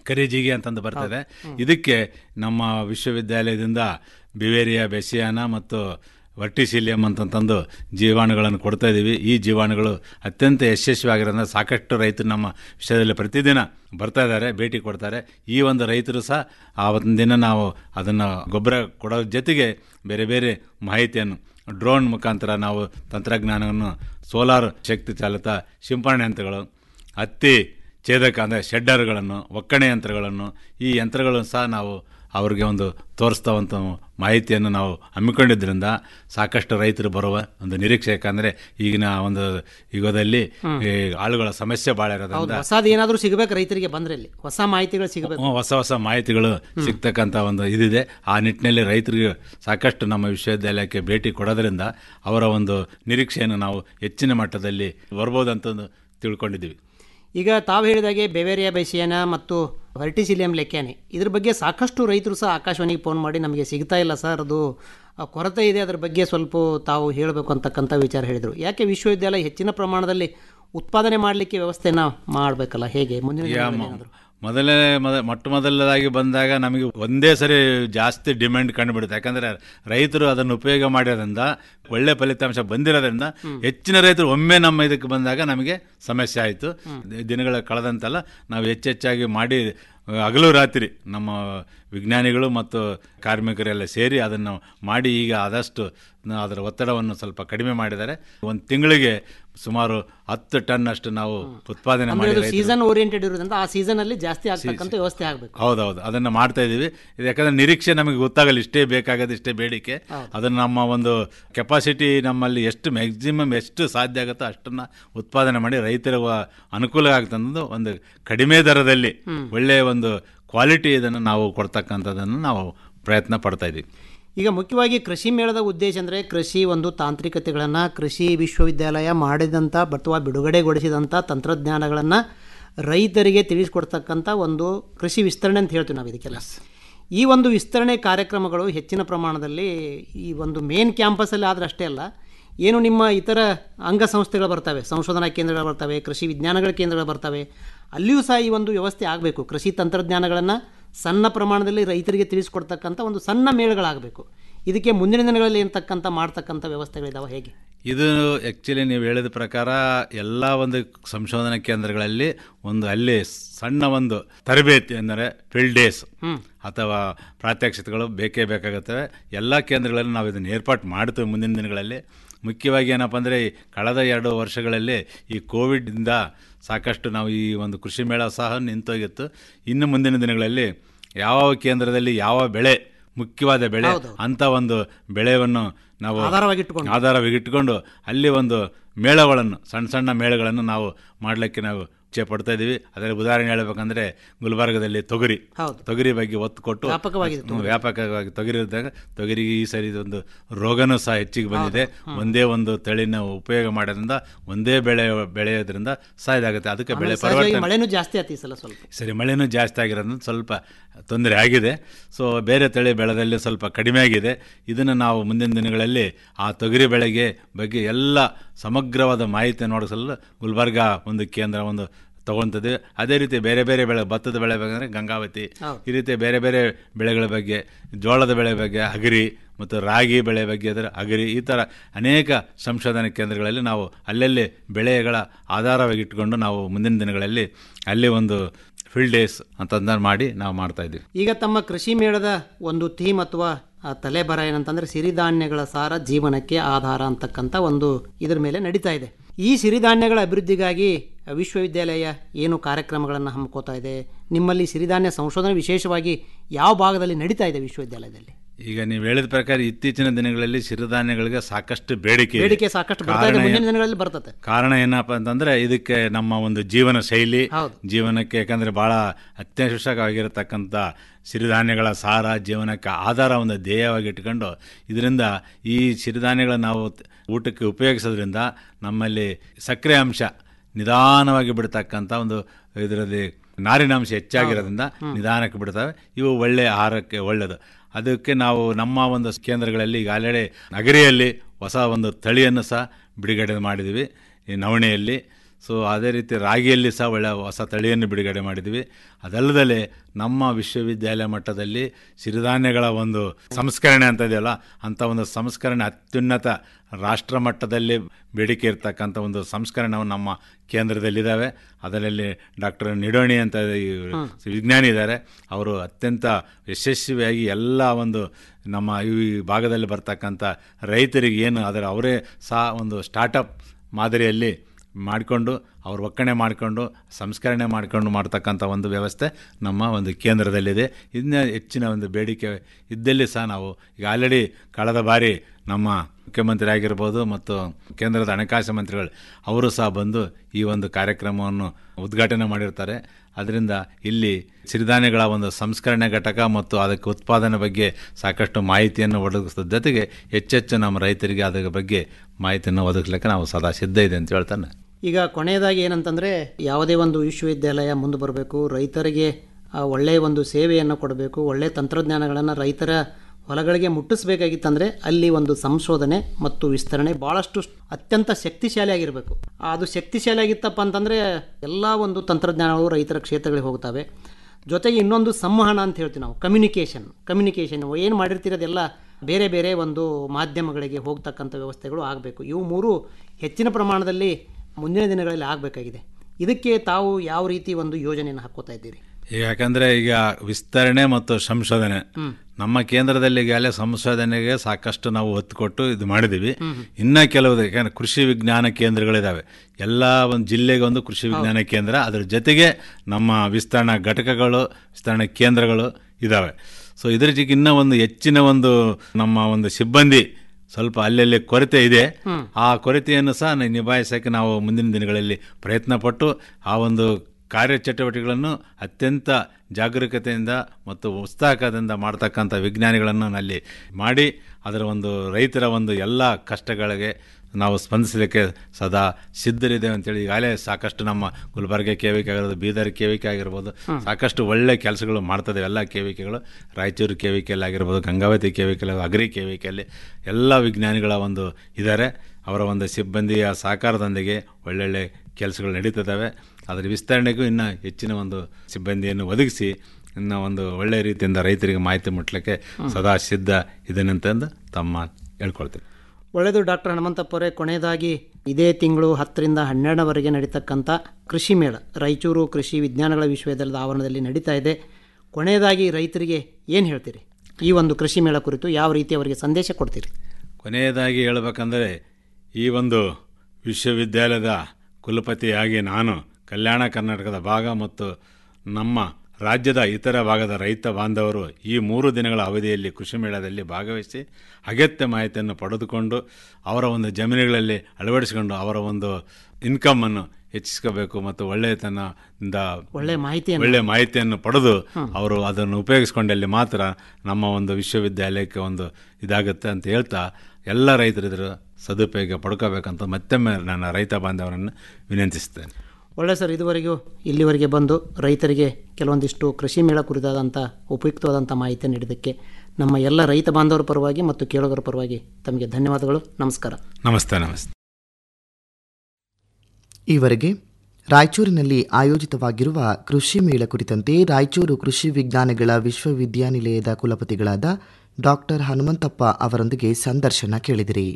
ಕರಿಜಿಗೆ ಅಂತಂದು ಬರ್ತದೆ ಇದಕ್ಕೆ ನಮ್ಮ ವಿಶ್ವವಿದ್ಯಾಲಯದಿಂದ ಬಿವೇರಿಯಾ ಬೆಸಿಯಾನ ಮತ್ತು ವರ್ಟಿಸಿಲಿಯಂ ಅಂತಂತಂದು ಜೀವಾಣುಗಳನ್ನು ಕೊಡ್ತಾ ಇದ್ದೀವಿ ಈ ಜೀವಾಣುಗಳು ಅತ್ಯಂತ ಯಶಸ್ವಿಯಾಗಿರೋದ್ರಿಂದ ಸಾಕಷ್ಟು ರೈತರು ನಮ್ಮ ವಿಷಯದಲ್ಲಿ ಪ್ರತಿದಿನ ಬರ್ತಾ ಇದ್ದಾರೆ ಭೇಟಿ ಕೊಡ್ತಾರೆ ಈ ಒಂದು ರೈತರು ಸಹ ಆವತ್ತಿನ ದಿನ ನಾವು ಅದನ್ನು ಗೊಬ್ಬರ ಕೊಡೋ ಜೊತೆಗೆ ಬೇರೆ ಬೇರೆ ಮಾಹಿತಿಯನ್ನು ಡ್ರೋನ್ ಮುಖಾಂತರ ನಾವು ತಂತ್ರಜ್ಞಾನವನ್ನು ಸೋಲಾರ್ ಶಕ್ತಿ ಚಾಲಿತ ಸಿಂಪರಣೆ ಯಂತ್ರಗಳು ಹತ್ತಿ ಛೇದಕ ಅಂದರೆ ಶೆಡ್ಡರ್ಗಳನ್ನು ಒಕ್ಕಣೆ ಯಂತ್ರಗಳನ್ನು ಈ ಯಂತ್ರಗಳನ್ನು ಸಹ ನಾವು ಅವ್ರಿಗೆ ಒಂದು ತೋರಿಸ್ತಾವಂಥ ಮಾಹಿತಿಯನ್ನು ನಾವು ಹಮ್ಮಿಕೊಂಡಿದ್ದರಿಂದ ಸಾಕಷ್ಟು ರೈತರು ಬರುವ ಒಂದು ನಿರೀಕ್ಷೆ ಯಾಕಂದರೆ ಈಗಿನ ಒಂದು ಯುಗದಲ್ಲಿ ಈ ಆಳುಗಳ ಸಮಸ್ಯೆ ಭಾಳ ಹೌದು ಇರೋದ್ರಿಂದ ಹೊಸದು ಏನಾದರೂ ಸಿಗಬೇಕು ರೈತರಿಗೆ ಬಂದ್ರೆ ಇಲ್ಲಿ ಹೊಸ ಮಾಹಿತಿಗಳು ಸಿಗಬೇಕು ಹ್ಮ್, ಹೊಸ ಹೊಸ ಮಾಹಿತಿಗಳು ಸಿಗ್ತಕ್ಕಂಥ ಒಂದು ಇದಿದೆ ಆ ನಿಟ್ಟಿನಲ್ಲಿ ರೈತರಿಗೆ ಸಾಕಷ್ಟು ನಮ್ಮ ವಿಶ್ವವಿದ್ಯಾಲಯಕ್ಕೆ ಭೇಟಿ ಕೊಡೋದ್ರಿಂದ ಅವರ ಒಂದು ನಿರೀಕ್ಷೆಯನ್ನು ನಾವು ಹೆಚ್ಚಿನ ಮಟ್ಟದಲ್ಲಿ ಬರ್ಬೋದಂತಂದು ತಿಳ್ಕೊಂಡಿದ್ದೀವಿ ಈಗ ತಾವು ಹೇಳಿದಾಗೆ ಬೆವೇರಿಯಾ ಬೈಸಿಯಾನ ಮತ್ತು ವರ್ಟಿಸಿಲಿಯಂ ಲೆಕ್ಯಾನೆ ಇದ್ರ ಬಗ್ಗೆ ಸಾಕಷ್ಟು ರೈತರು ಸಹ ಆಕಾಶವಾಣಿಗೆ ಫೋನ್ ಮಾಡಿ ನಮಗೆ ಸಿಗ್ತಾ ಇಲ್ಲ ಸರ್ ಅದು ಆ, ಕೊರತೆ ಇದೆ ಅದ್ರ ಬಗ್ಗೆ ಸ್ವಲ್ಪ ತಾವು ಹೇಳಬೇಕು ಅಂತಕ್ಕಂಥ ವಿಚಾರ ಹೇಳಿದರು ಯಾಕೆ ವಿಶ್ವವಿದ್ಯಾಲಯ ಹೆಚ್ಚಿನ ಪ್ರಮಾಣದಲ್ಲಿ ಉತ್ಪಾದನೆ ಮಾಡಲಿಕ್ಕೆ ವ್ಯವಸ್ಥೆನ ಮಾಡಬೇಕಲ್ಲ ಹೇಗೆ ಮುಂದಿನ ಈಗ ದಿನಗಳಲ್ಲಿ ಮ- ಏನಾದ್ರು? ಮೊದಲೇ ಮೊದ ಮೊಟ್ಟ ಮೊದಲದಾಗಿ ಬಂದಾಗ ನಮಗೆ ಒಂದೇ ಸರಿ ಜಾಸ್ತಿ ಡಿಮ್ಯಾಂಡ್ ಕಂಡುಬಿಡುತ್ತೆ ಯಾಕಂದರೆ ರೈತರು ಅದನ್ನು ಉಪಯೋಗ ಮಾಡಿರೋದ್ರಿಂದ ಒಳ್ಳೆ ಫಲಿತಾಂಶ ಬಂದಿರೋದ್ರಿಂದ ಹೆಚ್ಚಿನ ರೈತರು ಒಮ್ಮೆ ನಮ್ಮ ಇದಕ್ಕೆ ಬಂದಾಗ ನಮಗೆ ಸಮಸ್ಯೆ ಆಯಿತು ದಿನಗಳ ಕಳೆದಂತೆಲ್ಲ ನಾವು ಹೆಚ್ಚೆಚ್ಚಾಗಿ ಮಾಡಿ ಹಗಲು ರಾತ್ರಿ ನಮ್ಮ ವಿಜ್ಞಾನಿಗಳು ಮತ್ತು ಕಾರ್ಮಿಕರೆಲ್ಲ ಸೇರಿ ಅದನ್ನು ಮಾಡಿ ಈಗ ಆದಷ್ಟು ನ- ಅದರ ಒತ್ತಡವನ್ನು ಸ್ವಲ್ಪ ಕಡಿಮೆ ಮಾಡಿದ್ದಾರೆ ಒಂದು ತಿಂಗಳಿಗೆ ಸುಮಾರು ಹತ್ತು ಟನ್ ಅಷ್ಟು ನಾವು ಉತ್ಪಾದನೆ ಅಂದ್ರೆ ಮಾಡಿ ಇದು ರೈತರು- ಸೀಸನ್ ಓರಿಯೆಂಟೆಡ್ ಇರೋದ್ರಿಂದ ಆ ಸೀಸನ್ ಅಲ್ಲಿ ಜಾಸ್ತಿ ಆಗ್ತಕ್ಕಂಥ ವ್ಯವಸ್ಥೆ ಆಗಬೇಕು ಹೌದೌದು ಅದನ್ನು ಮಾಡ್ತಾ ಇದ್ದೀವಿ ಇದು ಯಾಕಂದ್ರೆ ನಿರೀಕ್ಷೆ ನಮಗೆ ಗೊತ್ತಾಗಲ್ಲ ಇಷ್ಟೇ ಬೇಕಾಗೋದು ಇಷ್ಟೇ ಬೇಡಿಕೆ ಅದನ್ನು ನಮ್ಮ ಒಂದು ಕೆಪಾಸಿಟಿ ನಮ್ಮಲ್ಲಿ ಎಷ್ಟು ಮ್ಯಾಕ್ಸಿಮಮ್ ಎಷ್ಟು ಸಾಧ್ಯ ಆಗುತ್ತೋ ಅಷ್ಟನ್ನು ಉತ್ಪಾದನೆ ಮಾಡಿ ರೈತರ ವ- ಅನುಕೂಲ ಆಗ್ತಂದು ಒಂದು ಕಡಿಮೆ ದರದಲ್ಲಿ ಒಳ್ಳೆಯ ಒಂದು ಕ್ವಾಲಿಟಿ ಇದನ್ನು ನಾವು ಕೊಡ್ತಕ್ಕಂಥದ್ದನ್ನು ನಾವು ಪ್ರಯತ್ನ ಪಡ್ತಾ ಇದ್ದೀವಿ ಈಗ ಮುಖ್ಯವಾಗಿ ಕೃಷಿ ಮೇಳದ ಉದ್ದೇಶ ಅಂದರೆ ಕೃಷಿ ಒಂದು ತಾಂತ್ರಿಕತೆಗಳನ್ನು ಕೃಷಿ ವಿಶ್ವವಿದ್ಯಾಲಯ ಮಾಡಿದಂಥ ಅಥವಾ ಬಿಡುಗಡೆಗೊಳಿಸಿದಂಥ ತಂತ್ರಜ್ಞಾನಗಳನ್ನು ರೈತರಿಗೆ ತಿಳಿಸ್ಕೊಡ್ತಕ್ಕಂಥ ಒಂದು ಕೃಷಿ ವಿಸ್ತರಣೆ ಅಂತ ಹೇಳ್ತೀವಿ ನಾವು ಇದಕ್ಕೆಲ್ಲ ಈ ಒಂದು ವಿಸ್ತರಣೆ ಕಾರ್ಯಕ್ರಮಗಳು ಹೆಚ್ಚಿನ ಪ್ರಮಾಣದಲ್ಲಿ ಈ ಒಂದು ಮೇನ್ ಕ್ಯಾಂಪಸಲ್ಲಿ ಆದ್ರೆ ಅಷ್ಟೇ ಅಲ್ಲ ಏನು ನಿಮ್ಮ ಇತರ ಅಂಗಸಂಸ್ಥೆಗಳು ಬರ್ತವೆ ಸಂಶೋಧನಾ ಕೇಂದ್ರಗಳು ಬರ್ತವೆ ಕೃಷಿ ವಿಜ್ಞಾನಗಳ ಕೇಂದ್ರಗಳು ಬರ್ತವೆ ಅಲ್ಲಿಯೂ ಸಹ ಈ ಒಂದು ವ್ಯವಸ್ಥೆ ಆಗಬೇಕು ಕೃಷಿ ತಂತ್ರಜ್ಞಾನಗಳನ್ನು ಸಣ್ಣ ಪ್ರಮಾಣದಲ್ಲಿ ರೈತರಿಗೆ ತಿಳಿಸ್ಕೊಡ್ತಕ್ಕಂಥ ಒಂದು ಸಣ್ಣ ಮೇಳಗಳಾಗಬೇಕು ಇದಕ್ಕೆ ಮುಂದಿನ ದಿನಗಳಲ್ಲಿ ಇರ್ತಕ್ಕಂಥ ಮಾಡ್ತಕ್ಕಂಥ ವ್ಯವಸ್ಥೆಗಳಿದಾವೆ ಹೇಗೆ ಇದು ಆ್ಯಕ್ಚುಲಿ ನೀವು ಹೇಳಿದ ಪ್ರಕಾರ ಎಲ್ಲ ಒಂದು ಸಂಶೋಧನಾ ಕೇಂದ್ರಗಳಲ್ಲಿ ಒಂದು ಅಲ್ಲಿ ಸಣ್ಣ ಒಂದು ತರಬೇತಿ ಅಂದರೆ ಫೀಲ್ಡ್ ಡೇಸ್ ಅಥವಾ ಪ್ರಾತ್ಯಕ್ಷಿತೆಗಳು ಬೇಕೇ ಬೇಕಾಗುತ್ತವೆ ಎಲ್ಲ ಕೇಂದ್ರಗಳಲ್ಲಿ ನಾವು ಇದನ್ನು ಏರ್ಪಾಟ್ ಮಾಡ್ತೇವೆ ಮುಂದಿನ ದಿನಗಳಲ್ಲಿ ಮುಖ್ಯವಾಗಿ ಏನಪ್ಪ ಅಂದರೆ ಈ ಕಳೆದ ಎರಡು ವರ್ಷಗಳಲ್ಲಿ ಈ ಕೋವಿಡ್ನಿಂದ ಸಾಕಷ್ಟು ನಾವು ಈ ಒಂದು ಕೃಷಿ ಮೇಳ ಸಹ ನಿಂತೋಗಿತ್ತು ಇನ್ನು ಮುಂದಿನ ದಿನಗಳಲ್ಲಿ ಯಾವ ಕೇಂದ್ರದಲ್ಲಿ ಯಾವ ಬೆಳೆ ಮುಖ್ಯವಾದ ಬೆಳೆ ಅಂತ ಒಂದು ಬೆಳೆಯನ್ನು ನಾವು ಆಧಾರವಾಗಿಟ್ಟುಕೊಂಡು. ಆಧಾರವಾಗಿಟ್ಟುಕೊಂಡು ಅಲ್ಲಿ ಒಂದು ಮೇಳಗಳನ್ನು ಸಣ್ಣ ಸಣ್ಣ ಮೇಳಗಳನ್ನು ನಾವು ಮಾಡಲಿಕ್ಕೆ ನಾವು ಇಚ್ಛೆ ಪಡ್ತಾ ಇದ್ದೀವಿ ಅದರ ಉದಾಹರಣೆ ಹೇಳಬೇಕಂದ್ರೆ ಗುಲ್ಬರ್ಗದಲ್ಲಿ ತೊಗರಿ ಹೌದು. ತೊಗರಿ ಬಗ್ಗೆ ಒತ್ತು ಕೊಟ್ಟು ವ್ಯಾಪಕವಾಗಿದೆ ಹ್ಮ್, ವ್ಯಾಪಕವಾಗಿ ತೊಗರಿ ಇದ್ದಾಗ ತೊಗರಿಗೆ ಈ ಸರಿ ಒಂದು ರೋಗನೂ ಸಹ ಹೆಚ್ಚಿಗೆ ಬಂದಿದೆ ಒಂದೇ ಒಂದು ತಳಿನ ಉಪಯೋಗ ಮಾಡೋದ್ರಿಂದ ಒಂದೇ ಬೆಳೆ ಬೆಳೆಯೋದ್ರಿಂದ ಸಹ ಇದಾಗುತ್ತೆ ಅದಕ್ಕೆ ಬೆಳೆ ಆಮೇಲೆ ಸಹಜವಾಗಿ ಪರಿವರ್ತನೆ ಮಳೆನೂ ಜಾಸ್ತಿ ಆತಿ ಈ ಸಲ ಸ್ವಲ್ಪ ಸರಿ ಮಳೆನೂ ಜಾಸ್ತಿ ಆಗಿರೋದ್ರಿಂದ ಸ್ವಲ್ಪ ತೊಂದರೆ ಆಗಿದೆ ಸೊ ಬೇರೆ ತಳಿ ಬೆಳೆದಲ್ಲಿ ಸ್ವಲ್ಪ ಕಡಿಮೆ ಆಗಿದೆ ಇದನ್ನು ನಾವು ಮುಂದಿನ ದಿನಗಳಲ್ಲಿ ಆ ತೊಗರಿ ಬೆಳೆಗೆ ಬಗ್ಗೆ ಎಲ್ಲ ಸಮಗ್ರವಾದ ಮಾಹಿತಿ ನೋಡಿಸಲು ಗುಲ್ಬರ್ಗ ಒಂದು ಕೇಂದ್ರ ಒಂದು ತಗೊಳ್ತದೆ ಅದೇ ರೀತಿ ಬೇರೆ ಬೇರೆ ಬೆಳೆ ಭತ್ತದ ಬೆಳೆ ಬೇಕಂದ್ರೆ ಗಂಗಾವತಿ ಈ ರೀತಿ ಬೇರೆ ಬೇರೆ ಬೆಳೆಗಳ ಬಗ್ಗೆ ಜೋಳದ ಬೆಳೆ ಬಗ್ಗೆ ಅಗರಿ ಮತ್ತು ರಾಗಿ ಬೆಳೆ ಬಗ್ಗೆ ಅದರ ಅಗರಿ ಈ ಥರ ಅನೇಕ ಸಂಶೋಧನಾ ಕೇಂದ್ರಗಳಲ್ಲಿ ನಾವು ಅಲ್ಲಲ್ಲಿ ಬೆಳೆಗಳ ಆಧಾರವಾಗಿ ಇಟ್ಕೊಂಡು ನಾವು ಮುಂದಿನ ದಿನಗಳಲ್ಲಿ ಅಲ್ಲಿ ಒಂದು ಫೀಲ್ಡ್ ಡೇಸ್ ಅಂತಂದ ಮಾಡಿ ನಾವು ಮಾಡ್ತಾ ಇದ್ದೀವಿ ಈಗ ತಮ್ಮ ಕೃಷಿ ಮೇಳದ ಒಂದು ಥೀಮ್ ಅಥವಾ ಆ, ತಲೆಬರ ಏನಂತಂದ್ರೆ ಸಿರಿಧಾನ್ಯಗಳ ಸಾರ ಜೀವನಕ್ಕೆ ಆಧಾರ ಅಂತಕ್ಕಂಥ ಒಂದು ಇದ್ರ ಮೇಲೆ ನಡೀತಾ ಇದೆ ಈ ಸಿರಿಧಾನ್ಯಗಳ ಅಭಿವೃದ್ಧಿಗಾಗಿ ವಿಶ್ವವಿದ್ಯಾಲಯ ಏನು ಕಾರ್ಯಕ್ರಮಗಳನ್ನು ಹಮ್ಮಿಕೋತಾ ಇದೆ ನಿಮ್ಮಲ್ಲಿ ಸಿರಿಧಾನ್ಯ ಸಂಶೋಧನೆ ವಿಶೇಷವಾಗಿ ಯಾವ ಭಾಗದಲ್ಲಿ ನಡೀತಾ ಇದೆ ವಿಶ್ವವಿದ್ಯಾಲಯದಲ್ಲಿ ಈಗ ನೀವು ಹೇಳಿದ ಪ್ರಕಾರ ಇತ್ತೀಚಿನ ದಿನಗಳಲ್ಲಿ ಸಿರಿಧಾನ್ಯಗಳಿಗೆ ಸಾಕಷ್ಟು ಬೇಡಿಕೆ ಇದೆ. ಬೇಡಿಕೆ ಸಾಕಷ್ಟು ಬರ್ತಾ ಇದೆ ಕಾರಣ ಮುಂದಿನ ಏನ್- ದಿನಗಳಲ್ಲಿ ಬರ್ತದೆ ಕಾರಣ ಏನಪ್ಪ ಅಂತಂದ್ರೆ ಇದಕ್ಕೆ ನಮ್ಮ ಒಂದು ಜೀವನ ಶೈಲಿ ಹೌದು. ಜೀವನಕ್ಕೆ ಯಾಕಂದ್ರೆ ಬಹಳ ಅತ್ಯವಶ್ಯಕವಾಗಿರತಕ್ಕಂಥ ಸಿರಿಧಾನ್ಯಗಳ ಸಾರ ಜೀವನಕ್ಕೆ ಆಧಾರ ಒಂದು ಧ್ಯೇಯವಾಗಿ ಇಟ್ಕೊಂಡು ಇದರಿಂದ ಈ ಸಿರಿಧಾನ್ಯಗಳನ್ನ ನಾವು ತ- ಊಟಕ್ಕೆ ಉಪಯೋಗಿಸೋದ್ರಿಂದ ನಮ್ಮಲ್ಲಿ ಸಕ್ಕರೆ ಅಂಶ ನಿಧಾನವಾಗಿ ಬಿಡ್ತಕ್ಕಂಥ ಒಂದು ಇದರಲ್ಲಿ ನಾರಿನಾಂಶ ಹೆಚ್ಚಾಗಿರೋದ್ರಿಂದ ನಿಧಾನಕ್ಕೆ ಬಿಡ್ತವೆ ಇವು ಒಳ್ಳೆ ಆಹಾರಕ್ಕೆ ಒಳ್ಳೆಯದು ಅದಕ್ಕೆ ನಾವು ನಮ್ಮ ಒಂದು ಕೇಂದ್ರಗಳಲ್ಲಿ ಈಗ ಆಲ್ರೆಡಿ ನಗರಿಯಲ್ಲಿ ಹೊಸ ಒಂದು ತಳಿಯನ್ನು ಸಹ ಬಿಡುಗಡೆ ಮಾಡಿದ್ದೀವಿ ಈ ನವಣೆಯಲ್ಲಿ ಸೊ ಅದೇ ರೀತಿ ರಾಗಿಯಲ್ಲಿ ಸಹ ಒಳ್ಳೆಯ ಹೊಸ ತಳಿಯನ್ನು ಬಿಡುಗಡೆ ಮಾಡಿದ್ವಿ ಅದಲ್ಲದೆ ನಮ್ಮ ವಿಶ್ವವಿದ್ಯಾಲಯ ಮಟ್ಟದಲ್ಲಿ ಸಿರಿಧಾನ್ಯಗಳ ಒಂದು ಸಂಸ್ಕರಣೆ ಅಂತ ಇದೆಯಲ್ಲ ಅಂಥ ಒಂದು ಸಂಸ್ಕರಣೆ ಅತ್ಯುನ್ನತ ರಾಷ್ಟ್ರ ಮಟ್ಟದಲ್ಲಿ ಬೇಡಿಕೆ ಇರ್ತಕ್ಕಂಥ ಒಂದು ಸಂಸ್ಕರಣೆ ನಮ್ಮ ಕೇಂದ್ರದಲ್ಲಿದ್ದಾವೆ ಅದರಲ್ಲಿ ಡಾಕ್ಟರ್ ನಿಡೋಣಿ ಅಂತ ಈ ವಿಜ್ಞಾನಿ ಇದ್ದಾರೆ ಅವರು ಅತ್ಯಂತ ಯಶಸ್ವಿಯಾಗಿ ಎಲ್ಲ ಒಂದು ನಮ್ಮ ಈ ಭಾಗದಲ್ಲಿ ಬರ್ತಕ್ಕಂಥ ರೈತರಿಗೆ ಏನು ಅದರ ಅವರೇ ಸಹ ಒಂದು ಸ್ಟಾರ್ಟಪ್ ಮಾದರಿಯಲ್ಲಿ ಮಾಡಿಕೊಂಡು ಅವ್ರು ಒಕ್ಕಣೆ ಮಾಡಿಕೊಂಡು ಸಂಸ್ಕರಣೆ ಮಾಡಿಕೊಂಡು ಮಾಡ್ತಕ್ಕಂಥ ಒಂದು ವ್ಯವಸ್ಥೆ ನಮ್ಮ ಒಂದು ಕೇಂದ್ರದಲ್ಲಿದೆ ಇದನ್ನ ಹೆಚ್ಚಿನ ಒಂದು ಬೇಡಿಕೆ ಇದ್ದಲ್ಲಿ ಸಹ ನಾವು ಈಗ ಆಲ್ರೆಡಿ ಕಳೆದ ಬಾರಿ ನಮ್ಮ ಮುಖ್ಯಮಂತ್ರಿ ಆಗಿರ್ಬೋದು ಮತ್ತು ಕೇಂದ್ರದ ಹಣಕಾಸು ಮಂತ್ರಿಗಳು ಅವರು ಸಹ ಬಂದು ಈ ಒಂದು ಕಾರ್ಯಕ್ರಮವನ್ನು ಉದ್ಘಾಟನೆ ಮಾಡಿರ್ತಾರೆ ಅದರಿಂದ ಇಲ್ಲಿ ಸಿರಿಧಾನ್ಯಗಳ ಒಂದು ಸಂಸ್ಕರಣೆ ಘಟಕ ಮತ್ತು ಅದಕ್ಕೆ ಉತ್ಪಾದನೆ ಬಗ್ಗೆ ಸಾಕಷ್ಟು ಮಾಹಿತಿಯನ್ನು ಒದಗಿಸೋದ್ರ ಜೊತೆಗೆ ಹೆಚ್ಚೆಚ್ಚು ನಮ್ಮ ರೈತರಿಗೆ ಅದರ ಬಗ್ಗೆ ಮಾಹಿತಿಯನ್ನು ಒದಗಿಸ್ಲಿಕ್ಕೆ ನಾವು ಸದಾ ಸಿದ್ಧ ಇದೆ ಅಂತ ಹೇಳ್ತಾನೆ ಈಗ ಕೊನೆಯದಾಗಿ ಏನಂತಂದರೆ ಯಾವುದೇ ಒಂದು ವಿಶ್ವವಿದ್ಯಾಲಯ ಮುಂದೆ ಬರಬೇಕು ರೈತರಿಗೆ ಆ, ಒಳ್ಳೆಯ ಒಂದು ಸೇವೆಯನ್ನು ಕೊಡಬೇಕು ಒಳ್ಳೆಯ ತಂತ್ರಜ್ಞಾನಗಳನ್ನು ರೈತರ ಹೊಲಗಳಿಗೆ ಮುಟ್ಟಿಸ್ಬೇಕಾಗಿತ್ತಂದರೆ ಅಲ್ಲಿ ಒಂದು ಸಂಶೋಧನೆ ಮತ್ತು ವಿಸ್ತರಣೆ ಭಾಳಷ್ಟು ಅತ್ಯಂತ ಶಕ್ತಿಶಾಲಿಯಾಗಿರಬೇಕು ಅದು ಶಕ್ತಿಶಾಲಿಯಾಗಿತ್ತಪ್ಪ ಅಂತಂದರೆ ಎಲ್ಲ ಒಂದು ತಂತ್ರಜ್ಞಾನಗಳು ರೈತರ ಕ್ಷೇತ್ರಗಳಿಗೆ ಹೋಗ್ತವೆ ಜೊತೆಗೆ ಇನ್ನೊಂದು ಸಂವಹನ ಅಂತ ಹೇಳ್ತೀವಿ ನಾವು ಕಮ್ಯುನಿಕೇಷನ್ ಕಮ್ಯುನಿಕೇಷನ್ ಏನು ಮಾಡಿರ್ತಿರೋದೆಲ್ಲ ಬೇರೆ ಬೇರೆ ಒಂದು ಮಾಧ್ಯಮಗಳಿಗೆ ಹೋಗ್ತಕ್ಕಂಥ ವ್ಯವಸ್ಥೆಗಳು ಆಗಬೇಕು ಇವು ಮೂರು ಹೆಚ್ಚಿನ ಪ್ರಮಾಣದಲ್ಲಿ ಮುಂದಿನ ದಿನಗಳಲ್ಲಿ ಆಗಬೇಕಾಗಿದೆ ಇದಕ್ಕೆ ತಾವು ಯಾವ ರೀತಿ ಒಂದು ಯೋಜನೆಯನ್ನು ಹಾಕೋತಾ ಇದ್ದೀರಿ ಈಗ ಯಾಕಂದರೆ ಈಗ ವಿಸ್ತರಣೆ ಮತ್ತು ಸಂಶೋಧನೆ ನಮ್ಮ ಕೇಂದ್ರದಲ್ಲಿ ಈಗಾಗಲೇ ಸಂಶೋಧನೆಗೆ ಸಾಕಷ್ಟು ನಾವು ಒತ್ತು ಕೊಟ್ಟು ಇದು ಮಾಡಿದ್ದೀವಿ ಇನ್ನ ಕೆಲವು ಯಾಕಂದ್ರೆ ಕೃಷಿ ವಿಜ್ಞಾನ ಕೇಂದ್ರಗಳಿದ್ದಾವೆ ಎಲ್ಲ ಒಂದು ಜಿಲ್ಲೆಗೆ ಒಂದು ಕೃಷಿ ವಿಜ್ಞಾನ ಕೇಂದ್ರ ಅದ್ರ ಜೊತೆಗೆ ನಮ್ಮ ವಿಸ್ತರಣಾ ಘಟಕಗಳು ವಿಸ್ತರಣಾ ಕೇಂದ್ರಗಳು ಇದ್ದಾವೆ ಸೊ ಇದ್ರ ಜೊತೆಗೆ ಇನ್ನೂ ಒಂದು ಹೆಚ್ಚಿನ ಒಂದು ನಮ್ಮ ಒಂದು ಸಿಬ್ಬಂದಿ ಸ್ವಲ್ಪ ಅಲ್ಲಲ್ಲಿ ಕೊರತೆ ಇದೆ ಆ ಕೊರತೆಯನ್ನು ಸಹ ನ- ನಿಭಾಯಿಸೋಕ್ಕೆ ನಾವು ಮುಂದಿನ ದಿನಗಳಲ್ಲಿ ಪ್ರಯತ್ನ ಪಟ್ಟು ಆ ಒಂದು ಕಾರ್ಯಚಟುವಟಿಕೆಗಳನ್ನು ಅತ್ಯಂತ ಜಾಗರೂಕತೆಯಿಂದ ಮತ್ತು ಉತ್ಸಾಹದಿಂದ ಮಾಡ್ತಕ್ಕಂಥ ವಿಜ್ಞಾನಿಗಳನ್ನು ಅಲ್ಲಿ ಮಾಡಿ ಅದರ ಒಂದು ರೈತರ ಒಂದು ಎಲ್ಲ ಕಷ್ಟಗಳಿಗೆ ನಾವು ಸ್ಪಂದಿಸಲಿಕ್ಕೆ ಸದಾ ಸಿದ್ಧರಿದ್ದೇವೆ ಅಂತೇಳಿ ಈಗಾಗಲೇ ಸಾಕಷ್ಟು ನಮ್ಮ ಗುಲ್ಬರ್ಗ ಕೇವಿಕೆ ಆಗಿರ್ಬೋದು ಬೀದರ್ ಕೇವಿಕೆ ಆಗಿರ್ಬೋದು ಸಾಕಷ್ಟು ಒಳ್ಳೆ ಕೆಲಸಗಳು ಮಾಡ್ತದೆ ಎಲ್ಲ ಕೇವಿಕೆಗಳು ರಾಯಚೂರು ಕೇವಿಕೆಯಲ್ಲಿ ಆಗಿರ್ಬೋದು ಗಂಗಾವತಿ ಕೇವಿಕೆಯಲ್ಲಿ ಅಗ್ರಿ ಕೇವಿಕೆಯಲ್ಲಿ ಎಲ್ಲ ವಿಜ್ಞಾನಿಗಳ ಒಂದು ಇದ್ದಾರೆ ಅವರ ಒಂದು ಸಿಬ್ಬಂದಿಯ ಸಹಕಾರದೊಂದಿಗೆ ಒಳ್ಳೊಳ್ಳೆ ಕೆಲಸಗಳು ನಡೀತಿದ್ದಾವೆ ಅದರ ವಿಸ್ತರಣೆಗೂ ಇನ್ನು ಹೆಚ್ಚಿನ ಒಂದು ಸಿಬ್ಬಂದಿಯನ್ನು ಒದಗಿಸಿ ಇನ್ನು ಒಂದು ಒಳ್ಳೆಯ ರೀತಿಯಿಂದ ರೈತರಿಗೆ ಮಾಹಿತಿ ಮುಟ್ಲಿಕ್ಕೆ ಸದಾ ಸಿದ್ಧ ಇದನ್ನಂತಂದು ತಮ್ಮ ಹೇಳ್ಕೊಳ್ತೀನಿ ಒಳ್ಳೆಯದು ಡಾಕ್ಟರ್ ಹನುಮಂತಪ್ಪವರೇ ಕೊನೆಯದಾಗಿ ಇದೇ ತಿಂಗಳು ಹತ್ತರಿಂದ ಹನ್ನೆರಡರವರೆಗೆ ನಡೀತಕ್ಕಂಥ ಕೃಷಿ ಮೇಳ ರಾಯಚೂರು ಕೃಷಿ ವಿಜ್ಞಾನಗಳ ವಿಶ್ವವಿದ್ಯಾಲಯದ ಆವರಣದಲ್ಲಿ ನಡೀತಾ ಇದೆ ಕೊನೆಯದಾಗಿ ರೈತರಿಗೆ ಏನು ಹೇಳ್ತೀರಿ ಈ ಒಂದು ಕೃಷಿ ಮೇಳ ಕುರಿತು ಯಾವ ರೀತಿ ಅವರಿಗೆ ಸಂದೇಶ ಕೊಡ್ತೀರಿ ಕೊನೆಯದಾಗಿ ಹೇಳಬೇಕಂದರೆ ಈ ಒಂದು ವಿಶ್ವವಿದ್ಯಾಲಯದ ಕುಲಪತಿಯಾಗಿ ನಾನು ಕಲ್ಯಾಣ ಕರ್ನಾಟಕದ ಭಾಗ ಮತ್ತು ನಮ್ಮ ರಾಜ್ಯದ ಇತರ ಭಾಗದ ರೈತ ಬಾಂಧವರು ಈ ಮೂರು ದಿನಗಳ ಅವಧಿಯಲ್ಲಿ ಕೃಷಿ ಮೇಳದಲ್ಲಿ ಭಾಗವಹಿಸಿ ಅಗತ್ಯ ಮಾಹಿತಿಯನ್ನು ಪಡೆದುಕೊಂಡು ಅವರ ಒಂದು ಜಮೀನುಗಳಲ್ಲಿ ಅಳವಡಿಸಿಕೊಂಡು ಅವರ ಒಂದು ಇನ್ಕಮನ್ನು ಹೆಚ್ಚಿಸ್ಕೋಬೇಕು ಮತ್ತು ಒಳ್ಳೆಯತನದಿಂದ ಒಳ್ಳೆಯ ಮಾಹಿತಿಯನ್ನು ಒಳ್ಳೆಯ ಮಾಹಿತಿಯನ್ನು ಪಡೆದು ಅವರು ಅದನ್ನು ಉಪಯೋಗಿಸ್ಕೊಂಡಲ್ಲಿ ಮಾತ್ರ ನಮ್ಮ ಒಂದು ವಿಶ್ವವಿದ್ಯಾಲಯಕ್ಕೆ ಒಂದು ಇದಾಗುತ್ತೆ ಅಂತ ಹೇಳ್ತಾ ಎಲ್ಲ ರೈತರಿದ್ರು ಸದುಪಯೋಗ ಪಡ್ಕೋಬೇಕಂತ ಮತ್ತೊಮ್ಮೆ ನನ್ನ ರೈತ ಬಾಂಧವರನ್ನು ವಿನಂತಿಸ್ತೇನೆ ಒಳ್ಳೆ ಸರ್ ಇದುವರೆಗೂ ಇಲ್ಲಿವರೆಗೆ ಬಂದು ರೈತರಿಗೆ ಕೆಲವೊಂದಿಷ್ಟು ಕೃಷಿ ಮೇಳ ಕುರಿತಾದಂಥ ಉಪಯುಕ್ತವಾದಂಥ ಮಾಹಿತಿ ನೀಡಿದ್ದಕ್ಕೆ ನಮ್ಮ ಎಲ್ಲ ರೈತ ಬಾಂಧವರ ಪರವಾಗಿ ಮತ್ತು ಕೇಳುಗರ ಪರವಾಗಿ ತಮಗೆ ಧನ್ಯವಾದಗಳು ನಮಸ್ಕಾರ ನಮಸ್ತೆ ನಮಸ್ತೆ ಈವರೆಗೆ ರಾಯಚೂರಿನಲ್ಲಿ ಆಯೋಜಿತವಾಗಿರುವ ಕೃಷಿ ಮೇಳ ಕುರಿತಂತೆ ರಾಯಚೂರು ಕೃಷಿ ವಿಜ್ಞಾನಗಳ ವಿಶ್ವವಿದ್ಯಾನಿಲಯದ ಕುಲಪತಿಗಳಾದ ಡಾಕ್ಟರ್ ಹನುಮಂತಪ್ಪ ಅವರೊಂದಿಗೆ ಸಂದರ್ಶನ ಕೇಳಿದಿರಿ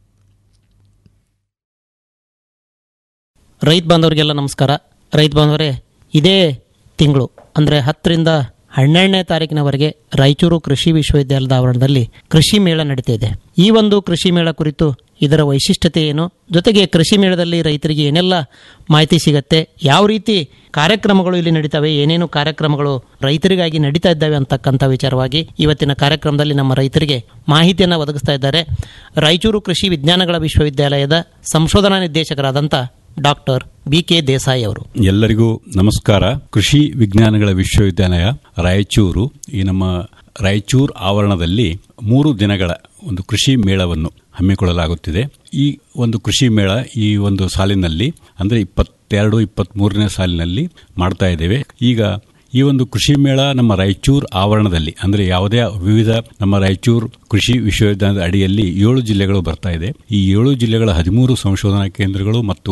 ರೈತ ಬಾಂಧವರಿಗೆಲ್ಲ ನಮಸ್ಕಾರ ರೈತ ಬಾಂಧವರೇ ಇದೇ ತಿಂಗಳು ಅಂದರೆ ಹತ್ತರಿಂದ ಹನ್ನೆರಡನೇ ತಾರೀಕಿನವರೆಗೆ ರಾಯಚೂರು ಕೃಷಿ ವಿಶ್ವವಿದ್ಯಾಲಯದ ಆವರಣದಲ್ಲಿ ಕೃಷಿ ಮೇಳ ನಡೀತಾ ಇದೆ ಈ ಒಂದು ಕೃಷಿ ಮೇಳ ಕುರಿತು ಇದರ ವೈಶಿಷ್ಟ್ಯತೆ ಏನು ಜೊತೆಗೆ ಕೃಷಿ ಮೇಳದಲ್ಲಿ ರೈತರಿಗೆ ಏನೆಲ್ಲ ಮಾಹಿತಿ ಸಿಗತ್ತೆ ಯಾವ ರೀತಿ ಕಾರ್ಯಕ್ರಮಗಳು ಇಲ್ಲಿ ನಡೀತವೆ ಏನೇನು ಕಾರ್ಯಕ್ರಮಗಳು ರೈತರಿಗಾಗಿ ನಡೀತಾ ಇದ್ದಾವೆ ಅಂತಕ್ಕಂಥ ವಿಚಾರವಾಗಿ ಇವತ್ತಿನ ಕಾರ್ಯಕ್ರಮದಲ್ಲಿ ನಮ್ಮ ರೈತರಿಗೆ ಮಾಹಿತಿಯನ್ನು ಒದಗಿಸ್ತಾ ಇದ್ದಾರೆ ರಾಯಚೂರು ಕೃಷಿ ವಿಜ್ಞಾನಗಳ ವಿಶ್ವವಿದ್ಯಾಲಯದ ಸಂಶೋಧನಾ ನಿರ್ದೇಶಕರಾದಂಥ ಡಾಕ್ಟರ್ ಬಿ ಕೆ ದೇಸಾಯಿ ಅವರು ಎಲ್ಲರಿಗೂ ನಮಸ್ಕಾರ ಕೃಷಿ ವಿಜ್ಞಾನಗಳ ವಿಶ್ವವಿದ್ಯಾಲಯ ರಾಯಚೂರು ಈ ನಮ್ಮ ರಾಯಚೂರು ಆವರಣದಲ್ಲಿ ಮೂರು ದಿನಗಳ ಒಂದು ಕೃಷಿ ಮೇಳವನ್ನು ಹಮ್ಮಿಕೊಳ್ಳಲಾಗುತ್ತಿದೆ ಈ ಒಂದು ಕೃಷಿ ಮೇಳ ಈ ಒಂದು ಸಾಲಿನಲ್ಲಿ ಅಂದರೆ ಇಪ್ಪತ್ತೆರಡು ಇಪ್ಪತ್ತ್ಮೂರನೇ ಸಾಲಿನಲ್ಲಿ ಮಾಡ್ತಾ ಇದ್ದೇವೆ ಈಗ ಈ ಒಂದು ಕೃಷಿ ಮೇಳ ನಮ್ಮ ರಾಯಚೂರು ಆವರಣದಲ್ಲಿ ಅಂದರೆ ಯಾವುದೇ ವಿವಿಧ ನಮ್ಮ ರಾಯಚೂರು ಕೃಷಿ ವಿಶ್ವವಿದ್ಯಾಲಯದ ಅಡಿಯಲ್ಲಿ ಏಳು ಜಿಲ್ಲೆಗಳು ಬರ್ತಾ ಇದೆ ಈ ಏಳು ಜಿಲ್ಲೆಗಳ ಹದಿಮೂರು ಸಂಶೋಧನಾ ಕೇಂದ್ರಗಳು ಮತ್ತು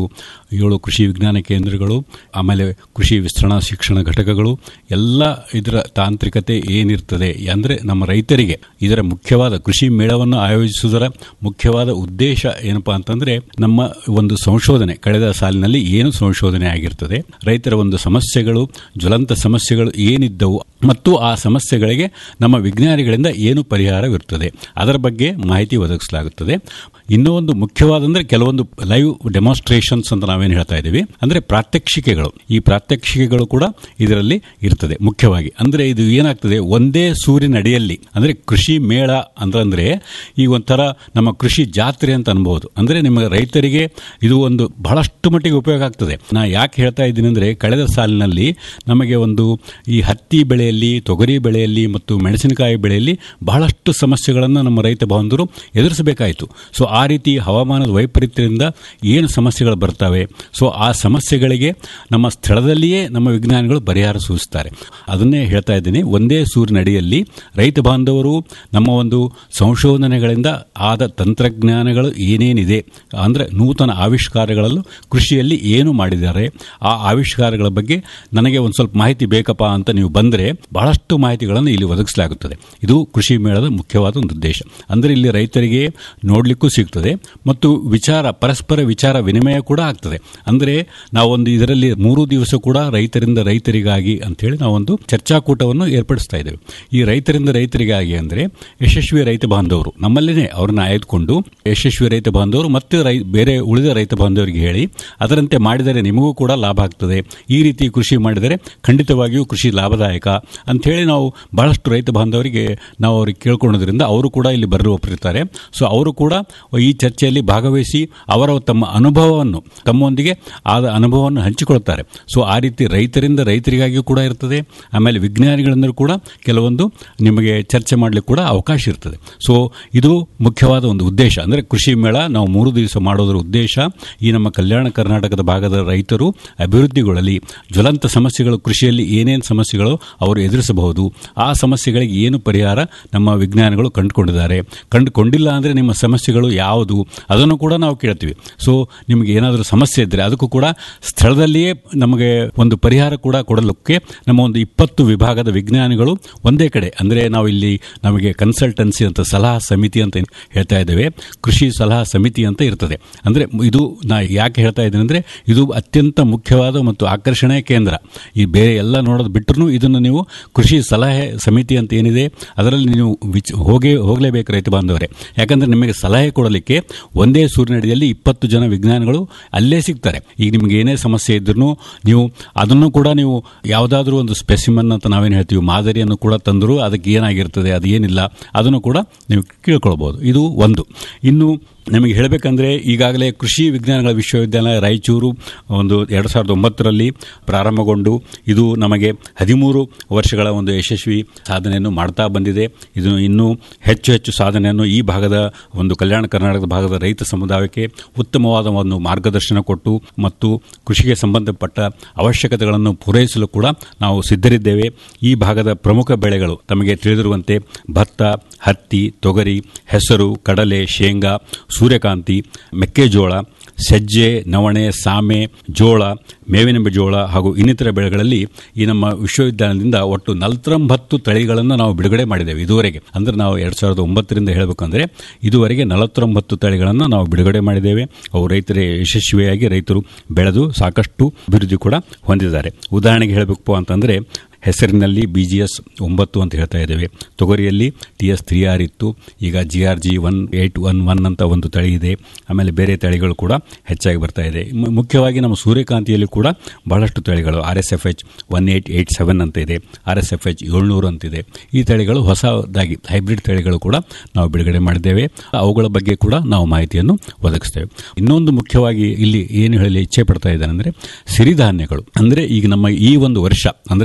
ಏಳು ಕೃಷಿ ವಿಜ್ಞಾನ ಕೇಂದ್ರಗಳು ಆಮೇಲೆ ಕೃಷಿ ವಿಸ್ತರಣಾ ಶಿಕ್ಷಣ ಘಟಕಗಳು ಎಲ್ಲ ಇದರ ತಾಂತ್ರಿಕತೆ ಏನಿರ್ತದೆ ಅಂದರೆ ನಮ್ಮ ರೈತರಿಗೆ ಇದರ ಮುಖ್ಯವಾದ ಕೃಷಿ ಮೇಳವನ್ನು ಆಯೋಜಿಸುವುದರ ಮುಖ್ಯವಾದ ಉದ್ದೇಶ ಏನಪ್ಪಾ ಅಂತಂದ್ರೆ ನಮ್ಮ ಒಂದು ಸಂಶೋಧನೆ ಕಳೆದ ಸಾಲಿನಲ್ಲಿ ಏನು ಸಂಶೋಧನೆ ಆಗಿರ್ತದೆ ರೈತರ ಒಂದು ಸಮಸ್ಯೆಗಳು ಜ್ವಲಂತ ಸಮಸ್ಯೆಗಳು ಏನಿದ್ದವು ಮತ್ತು ಆ ಸಮಸ್ಯೆಗಳಿಗೆ ನಮ್ಮ ವಿಜ್ಞಾನಿಗಳಿಂದ ಏನು ಪರಿಹಾರವಿರುತ್ತದೆ ಅದರ ಬಗ್ಗೆ ಮಾಹಿತಿ ಒದಗಿಸಲಾಗುತ್ತದೆ ಇನ್ನೂ ಒಂದು ಮುಖ್ಯವಾದಂದ್ರೆ ಕೆಲವೊಂದು ಲೈವ್ ಡೆಮಾನ್ಸ್ಟ್ರೇಷನ್ಸ್ ಅಂತ ನಾವೇನು ಹೇಳ್ತಾ ಇದ್ದೀವಿ ಅಂದ್ರೆ ಪ್ರಾತ್ಯಕ್ಷಿಕೆಗಳು ಈ ಪ್ರಾತ್ಯಕ್ಷಿಕೆಗಳು ಕೂಡ ಇದರಲ್ಲಿ ಇರ್ತದೆ ಮುಖ್ಯವಾಗಿ ಅಂದ್ರೆ ಇದು ಏನಾಗ್ತದೆ ಒಂದೇ ಸೂರ್ಯನ ಅಡಿಯಲ್ಲಿ ಅಂದ್ರೆ ಕೃಷಿ ಮೇಳ ಅಂತಂದ್ರೆ ಈ ಒಂಥರ ನಮ್ಮ ಕೃಷಿ ಜಾತ್ರೆ ಅಂತ ಅನ್ಬಹುದು ಅಂದ್ರೆ ನಿಮ್ಮ ರೈತರಿಗೆ ಇದು ಒಂದು ಬಹಳಷ್ಟು ಮಟ್ಟಿಗೆ ಉಪಯೋಗ ಆಗ್ತದೆ ನಾ ಯಾಕೆ ಹೇಳ್ತಾ ಇದ್ದೀನಿ ಅಂದ್ರೆ ಕಳೆದ ಸಾಲಿನಲ್ಲಿ ನಮಗೆ ಒಂದು ಈ ಹತ್ತಿ ಬೆಳೆಯಲ್ಲಿ ತೊಗರಿ ಬೆಳೆಯಲ್ಲಿ ಮತ್ತು ಮೆಣಸಿನಕಾಯಿ ಬೆಳೆಯಲ್ಲಿ ಬಹಳಷ್ಟು ಸಮಸ್ಯೆಗಳನ್ನು ನಮ್ಮ ರೈತ ಬಾಂಧವರು ಎದುರಿಸಬೇಕಾಯಿತು ಸೊ ಆ ರೀತಿ ಹವಾಮಾನದ ವೈಪರೀತ್ಯದಿಂದ ಏನು ಸಮಸ್ಯೆಗಳು ಬರ್ತವೆ ಸೊ ಆ ಸಮಸ್ಯೆಗಳಿಗೆ ನಮ್ಮ ಸ್ಥಳದಲ್ಲಿಯೇ ನಮ್ಮ ವಿಜ್ಞಾನಿಗಳು ಪರಿಹಾರ ಸೂಚಿಸ್ತಾರೆ ಅದನ್ನೇ ಹೇಳ್ತಾ ಇದ್ದೀನಿ ಒಂದೇ ಸೂರಿನಡಿಯಲ್ಲಿ ರೈತ ಬಾಂಧವರು ನಮ್ಮ ಒಂದು ಸಂಶೋಧನೆಗಳಿಂದ ಆದ ತಂತ್ರಜ್ಞಾನಗಳು ಏನೇನಿದೆ ಅಂದರೆ ನೂತನ ಆವಿಷ್ಕಾರಗಳಲ್ಲೂ ಕೃಷಿಯಲ್ಲಿ ಏನು ಮಾಡಿದ್ದಾರೆ ಆ ಆವಿಷ್ಕಾರಗಳ ಬಗ್ಗೆ ನನಗೆ ಒಂದು ಸ್ವಲ್ಪ ಮಾಹಿತಿ ಬೇಕಪ್ಪ ಅಂತ ನೀವು ಬಂದರೆ ಬಹಳಷ್ಟು ಮಾಹಿತಿಗಳನ್ನು ಇಲ್ಲಿ ಒದಗಿಸಲಾಗುತ್ತದೆ ಇದು ಕೃಷಿ ಮೇಳದ ಮುಖ್ಯವಾದ ಒಂದು ಉದ್ದೇಶ ಅಂದರೆ ಇಲ್ಲಿ ರೈತರಿಗೆ ನೋಡಲಿಕ್ಕೂ ಸಿಗ್ತದೆ ಮತ್ತು ವಿಚಾರ ಪರಸ್ಪರ ವಿಚಾರ ವಿನಿಮಯ ಕೂಡ ಆಗ್ತದೆ ಅಂದರೆ ನಾವೊಂದು ಇದರಲ್ಲಿ ಮೂರು ದಿವಸ ಕೂಡ ರೈತರಿಂದ ರೈತರಿಗಾಗಿ ಅಂತೇಳಿ ನಾವೊಂದು ಚರ್ಚಾಕೂಟವನ್ನು ಏರ್ಪಡಿಸ್ತಾ ಇದ್ದೇವೆ ಈ ರೈತರಿಂದ ರೈತರಿಗಾಗಿ ಅಂದರೆ ಯಶಸ್ವಿ ರೈತ ಬಾಂಧವರು ನಮ್ಮಲ್ಲೇ ಅವ್ರನ್ನ ಆಯ್ದುಕೊಂಡು ಯಶಸ್ವಿ ರೈತ ಬಾಂಧವರು ಮತ್ತು ರೈ ಬೇರೆ ಉಳಿದ ರೈತ ಬಾಂಧವರಿಗೆ ಹೇಳಿ ಅದರಂತೆ ಮಾಡಿದರೆ ನಿಮಗೂ ಕೂಡ ಲಾಭ ಆಗ್ತದೆ ಈ ರೀತಿ ಕೃಷಿ ಮಾಡಿದರೆ ಖಂಡಿತವಾಗಿಯೂ ಕೃಷಿ ಲಾಭದಾಯಕ ಅಂಥೇಳಿ ನಾವು ಬಹಳಷ್ಟು ರೈತ ಬಾಂಧವರಿಗೆ ನಾವು ಅವ್ರಿಗೆ ಕೇಳ್ಕೊಳ್ಳೋದ್ರಿಂದ ಅವರು ಕೂಡ ಇಲ್ಲಿ ಬರಲು ಒಪ್ಪಿರ್ತಾರೆ ಸೊ ಅವರು ಕೂಡ ಈ ಚರ್ಚೆಯಲ್ಲಿ ಭಾಗವಹಿಸಿ ಅವರ ತಮ್ಮ ಅನುಭವವನ್ನು ತಮ್ಮೊಂದಿಗೆ ಆದ ಅನುಭವವನ್ನು ಹಂಚಿಕೊಳ್ತಾರೆ ಸೊ ಆ ರೀತಿ ರೈತರಿಂದ ರೈತರಿಗಾಗಿಯೂ ಕೂಡ ಇರ್ತದೆ ಆಮೇಲೆ ವಿಜ್ಞಾನಿಗಳಿಂದ ಕೂಡ ಕೆಲವೊಂದು ನಿಮಗೆ ಚರ್ಚೆ ಮಾಡಲಿಕ್ಕೆ ಕೂಡ ಅವಕಾಶ ಇರ್ತದೆ ಸೊ ಇದು ಮುಖ್ಯವಾದ ಒಂದು ಉದ್ದೇಶ ಅಂದರೆ ಕೃಷಿ ಮೇಳ ನಾವು ಮೂರು ದಿವಸ ಮಾಡೋದರ ಉದ್ದೇಶ ಈ ನಮ್ಮ ಕಲ್ಯಾಣ ಕರ್ನಾಟಕದ ಭಾಗದ ರೈತರು ಅಭಿವೃದ್ಧಿಗೊಳ್ಳಲಿ ಜ್ವಲಂತ ಸಮಸ್ಯೆಗಳು ಕೃಷಿಯಲ್ಲಿ ಏನೇನು ಸಮಸ್ಯೆಗಳು ಅವರು ಎದುರಿಸಬಹುದು ಆ ಸಮಸ್ಯೆಗಳಿಗೆ ಏನು ಪರಿಹಾರ ನಮ್ಮ ವಿಜ್ಞಾನಿಗಳು ಕಂಡುಕೊಂಡಿದ್ದಾರೆ ಕಂಡುಕೊಂಡಿಲ್ಲ ಅಂದರೆ ನಿಮ್ಮ ಸಮಸ್ಯೆಗಳು ಯಾವುದು ಅದನ್ನು ಕೂಡ ನಾವು ಕೇಳ್ತೀವಿ ಸೊ ನಿಮಗೆ ಏನಾದರೂ ಸಮಸ್ಯೆ ಇದ್ದರೆ ಅದಕ್ಕೂ ಕೂಡ ಸ್ಥಳದಲ್ಲಿಯೇ ನಮಗೆ ಒಂದು ಪರಿಹಾರ ಕೂಡ ಕೊಡಲಿಕ್ಕೆ ನಮ್ಮ ಒಂದು ಇಪ್ಪತ್ತು ವಿಭಾಗದ ವಿಜ್ಞಾನಿಗಳು ಒಂದೇ ಕಡೆ ಅಂದರೆ ನಾವು ಇಲ್ಲಿ ನಮಗೆ ಕನ್ಸಲ್ಟೆನ್ಸಿ ಅಂತ ಸಲಹಾ ಸಮಿತಿ ಅಂತ ಹೇಳ್ತಾ ಇದ್ದೇವೆ ಕೃಷಿ ಸಲಹಾ ಸಮಿತಿ ಅಂತ ಇರ್ತದೆ ಅಂದರೆ ಇದು ನಾ ಯಾಕೆ ಹೇಳ್ತಾ ಇದ್ದೀನಿ ಅಂದರೆ ಇದು ಅತ್ಯಂತ ಮುಖ್ಯವಾದ ಮತ್ತು ಆಕರ್ಷಣೆಯ ಕೇಂದ್ರ ಈ ಬೇರೆ ಎಲ್ಲ ನೋಡೋದು ಬಿಟ್ಟರು ಇದನ್ನು ನೀವು ಕೃಷಿ ಸಲಹೆ ಸಮಿತಿ ಅಂತ ಏನಿದೆ ಅದರಲ್ಲಿ ನೀವು ವಿಚ್ ಹೋಗೇ ಹೋಗಲೇಬೇಕು ರೈತ ಬಾಂಧವರೇ ಯಾಕಂದರೆ ನಿಮಗೆ ಸಲಹೆ ಕೊಡಲಿಕ್ಕೆ ಒಂದೇ ಸೂರ್ಯನಡಿಯಲ್ಲಿ ಇಪ್ಪತ್ತು ಜನ ವಿಜ್ಞಾನಿಗಳು ಅಲ್ಲೇ ಸಿಗ್ತಾರೆ ಈಗ ನಿಮ್ಗೆ ಏನೇ ಸಮಸ್ಯೆ ಇದ್ರೂ ನೀವು ಅದನ್ನು ಕೂಡ ನೀವು ಯಾವುದಾದ್ರೂ ಒಂದು ಸ್ಪೆಸಿಮನ್ ಅಂತ ನಾವೇನು ಹೇಳ್ತೀವಿ ಮಾದರಿಯನ್ನು ಕೂಡ ತಂದರೂ ಅದಕ್ಕೆ ಏನಾಗಿರ್ತದೆ ಅದು ಏನಿಲ್ಲ ಅದನ್ನು ಕೂಡ ನೀವು ಕೇಳ್ಕೊಳ್ಬೋದು ಇದು ಒಂದು ಇನ್ನು ನಿಮಗೆ ಹೇಳಬೇಕಂದ್ರೆ ಈಗಾಗಲೇ ಕೃಷಿ ವಿಜ್ಞಾನಗಳ ವಿಶ್ವವಿದ್ಯಾಲಯ ರಾಯಚೂರು ಒಂದು ಎರಡು ಸಾವಿರದ ಒಂಬತ್ತರಲ್ಲಿ ಪ್ರಾರಂಭಗೊಂಡು ಇದು ನಮಗೆ ಹದಿಮೂರು ವರ್ಷಗಳ ಒಂದು ಯಶಸ್ವಿ ಸಾಧನೆಯನ್ನು ಮಾಡ್ತಾ ಬಂದಿದೆ ಇದು ಇನ್ನೂ ಹೆಚ್ಚು ಹೆಚ್ಚು ಸಾಧನೆಯನ್ನು ಈ ಭಾಗದ ಒಂದು ಕಲ್ಯಾಣ ಕರ್ನಾಟಕದ ಭಾಗದ ರೈತ ಸಮುದಾಯಕ್ಕೆ ಉತ್ತಮವಾದ ಒಂದು ಮಾರ್ಗದರ್ಶನ ಕೊಟ್ಟು ಮತ್ತು ಕೃಷಿಗೆ ಸಂಬಂಧಪಟ್ಟ ಅವಶ್ಯಕತೆಗಳನ್ನು ಪೂರೈಸಲು ಕೂಡ ನಾವು ಸಿದ್ಧರಿದ್ದೇವೆ ಈ ಭಾಗದ ಪ್ರಮುಖ ಬೆಳೆಗಳು ತಮಗೆ ತಿಳಿದಿರುವಂತೆ ಭತ್ತ ಹತ್ತಿ ತೊಗರಿ ಹೆಸರು ಕಡಲೆ ಶೇಂಗಾ ಸೂರ್ಯಕಾಂತಿ ಮೆಕ್ಕೆಜೋಳ ಸಜ್ಜೆ ನವಣೆ ಸಾಮೆ ಜೋಳ ಮೇವಿನ ಜೋಳ ಹಾಗೂ ಇನ್ನಿತರ ಬೆಳೆಗಳಲ್ಲಿ ಈ ನಮ್ಮ ವಿಶ್ವವಿದ್ಯಾಲಯದಿಂದ ಒಟ್ಟು ನಲವತ್ತೊಂಬತ್ತು ತಳಿಗಳನ್ನು ನಾವು ಬಿಡುಗಡೆ ಮಾಡಿದ್ದೇವೆ ಇದುವರೆಗೆ ಅಂದರೆ ನಾವು ಎರಡು ಸಾವಿರದ ಒಂಬತ್ತರಿಂದ ಹೇಳಬೇಕಂದ್ರೆ ಇದುವರೆಗೆ ನಲವತ್ತೊಂಬತ್ತು ತಳಿಗಳನ್ನು ನಾವು ಬಿಡುಗಡೆ ಮಾಡಿದ್ದೇವೆ ಅವು ರೈತರೇ ಯಶಸ್ವಿಯಾಗಿ ರೈತರು ಬೆಳೆದು ಸಾಕಷ್ಟು ಅಭಿವೃದ್ಧಿ ಕೂಡ ಹೊಂದಿದ್ದಾರೆ ಉದಾಹರಣೆಗೆ ಹೇಳಬೇಕು ಅಂತಂದರೆ ಹೆಸರಿನಲ್ಲಿ ಬಿ ಜಿ ಎಸ್ ಒಂಬತ್ತು ಅಂತ ಹೇಳ್ತಾ ಇದ್ದೇವೆ ತೊಗರಿಯಲ್ಲಿ ಟಿ ಎಸ್ ತ್ರೀ ಆರ್ ಇತ್ತು ಈಗ G R G one eight one one ಅಂತ ಒಂದು ತಳಿ ಇದೆ ಆಮೇಲೆ ಬೇರೆ ತಳಿಗಳು ಕೂಡ ಹೆಚ್ಚಾಗಿ ಬರ್ತಾ ಇದೆ ಮು- ಮುಖ್ಯವಾಗಿ ನಮ್ಮ ಸೂರ್ಯಕಾಂತಿಯಲ್ಲಿ ಕೂಡ ಬಹಳಷ್ಟು ತಳಿಗಳು R S F H one eight eight seven ಅಂತ ಇದೆ ಆರ್ ಎಸ್ ಎಫ್ ಎಚ್ ಏಳ್ನೂರು ಅಂತಿದೆ ಈ ತಳಿಗಳು ಹೊಸದಾಗಿ ಹೈಬ್ರಿಡ್ ತಳಿಗಳು ಕೂಡ ನಾವು ಬಿಡುಗಡೆ ಮಾಡಿದ್ದೇವೆ ಅವುಗಳ ಬಗ್ಗೆ ಕೂಡ ನಾವು ಮಾಹಿತಿಯನ್ನು ಒದಗಿಸ್ತೇವೆ ಇನ್ನೊಂದು ಮುಖ್ಯವಾಗಿ ಇಲ್ಲಿ ಏನು ಹೇಳಲಿ ಇಚ್ಛೆ ಪಡ್ತಾ ಇದ್ದೇನೆ ಅಂದರೆ ಸಿರಿಧಾನ್ಯಗಳು ಅಂದರೆ ಈಗ ನಮ್ಮ ಈ ಒಂದು ವರ್ಷ ಅಂದರೆ ಎರಡು ಸಾವಿರದ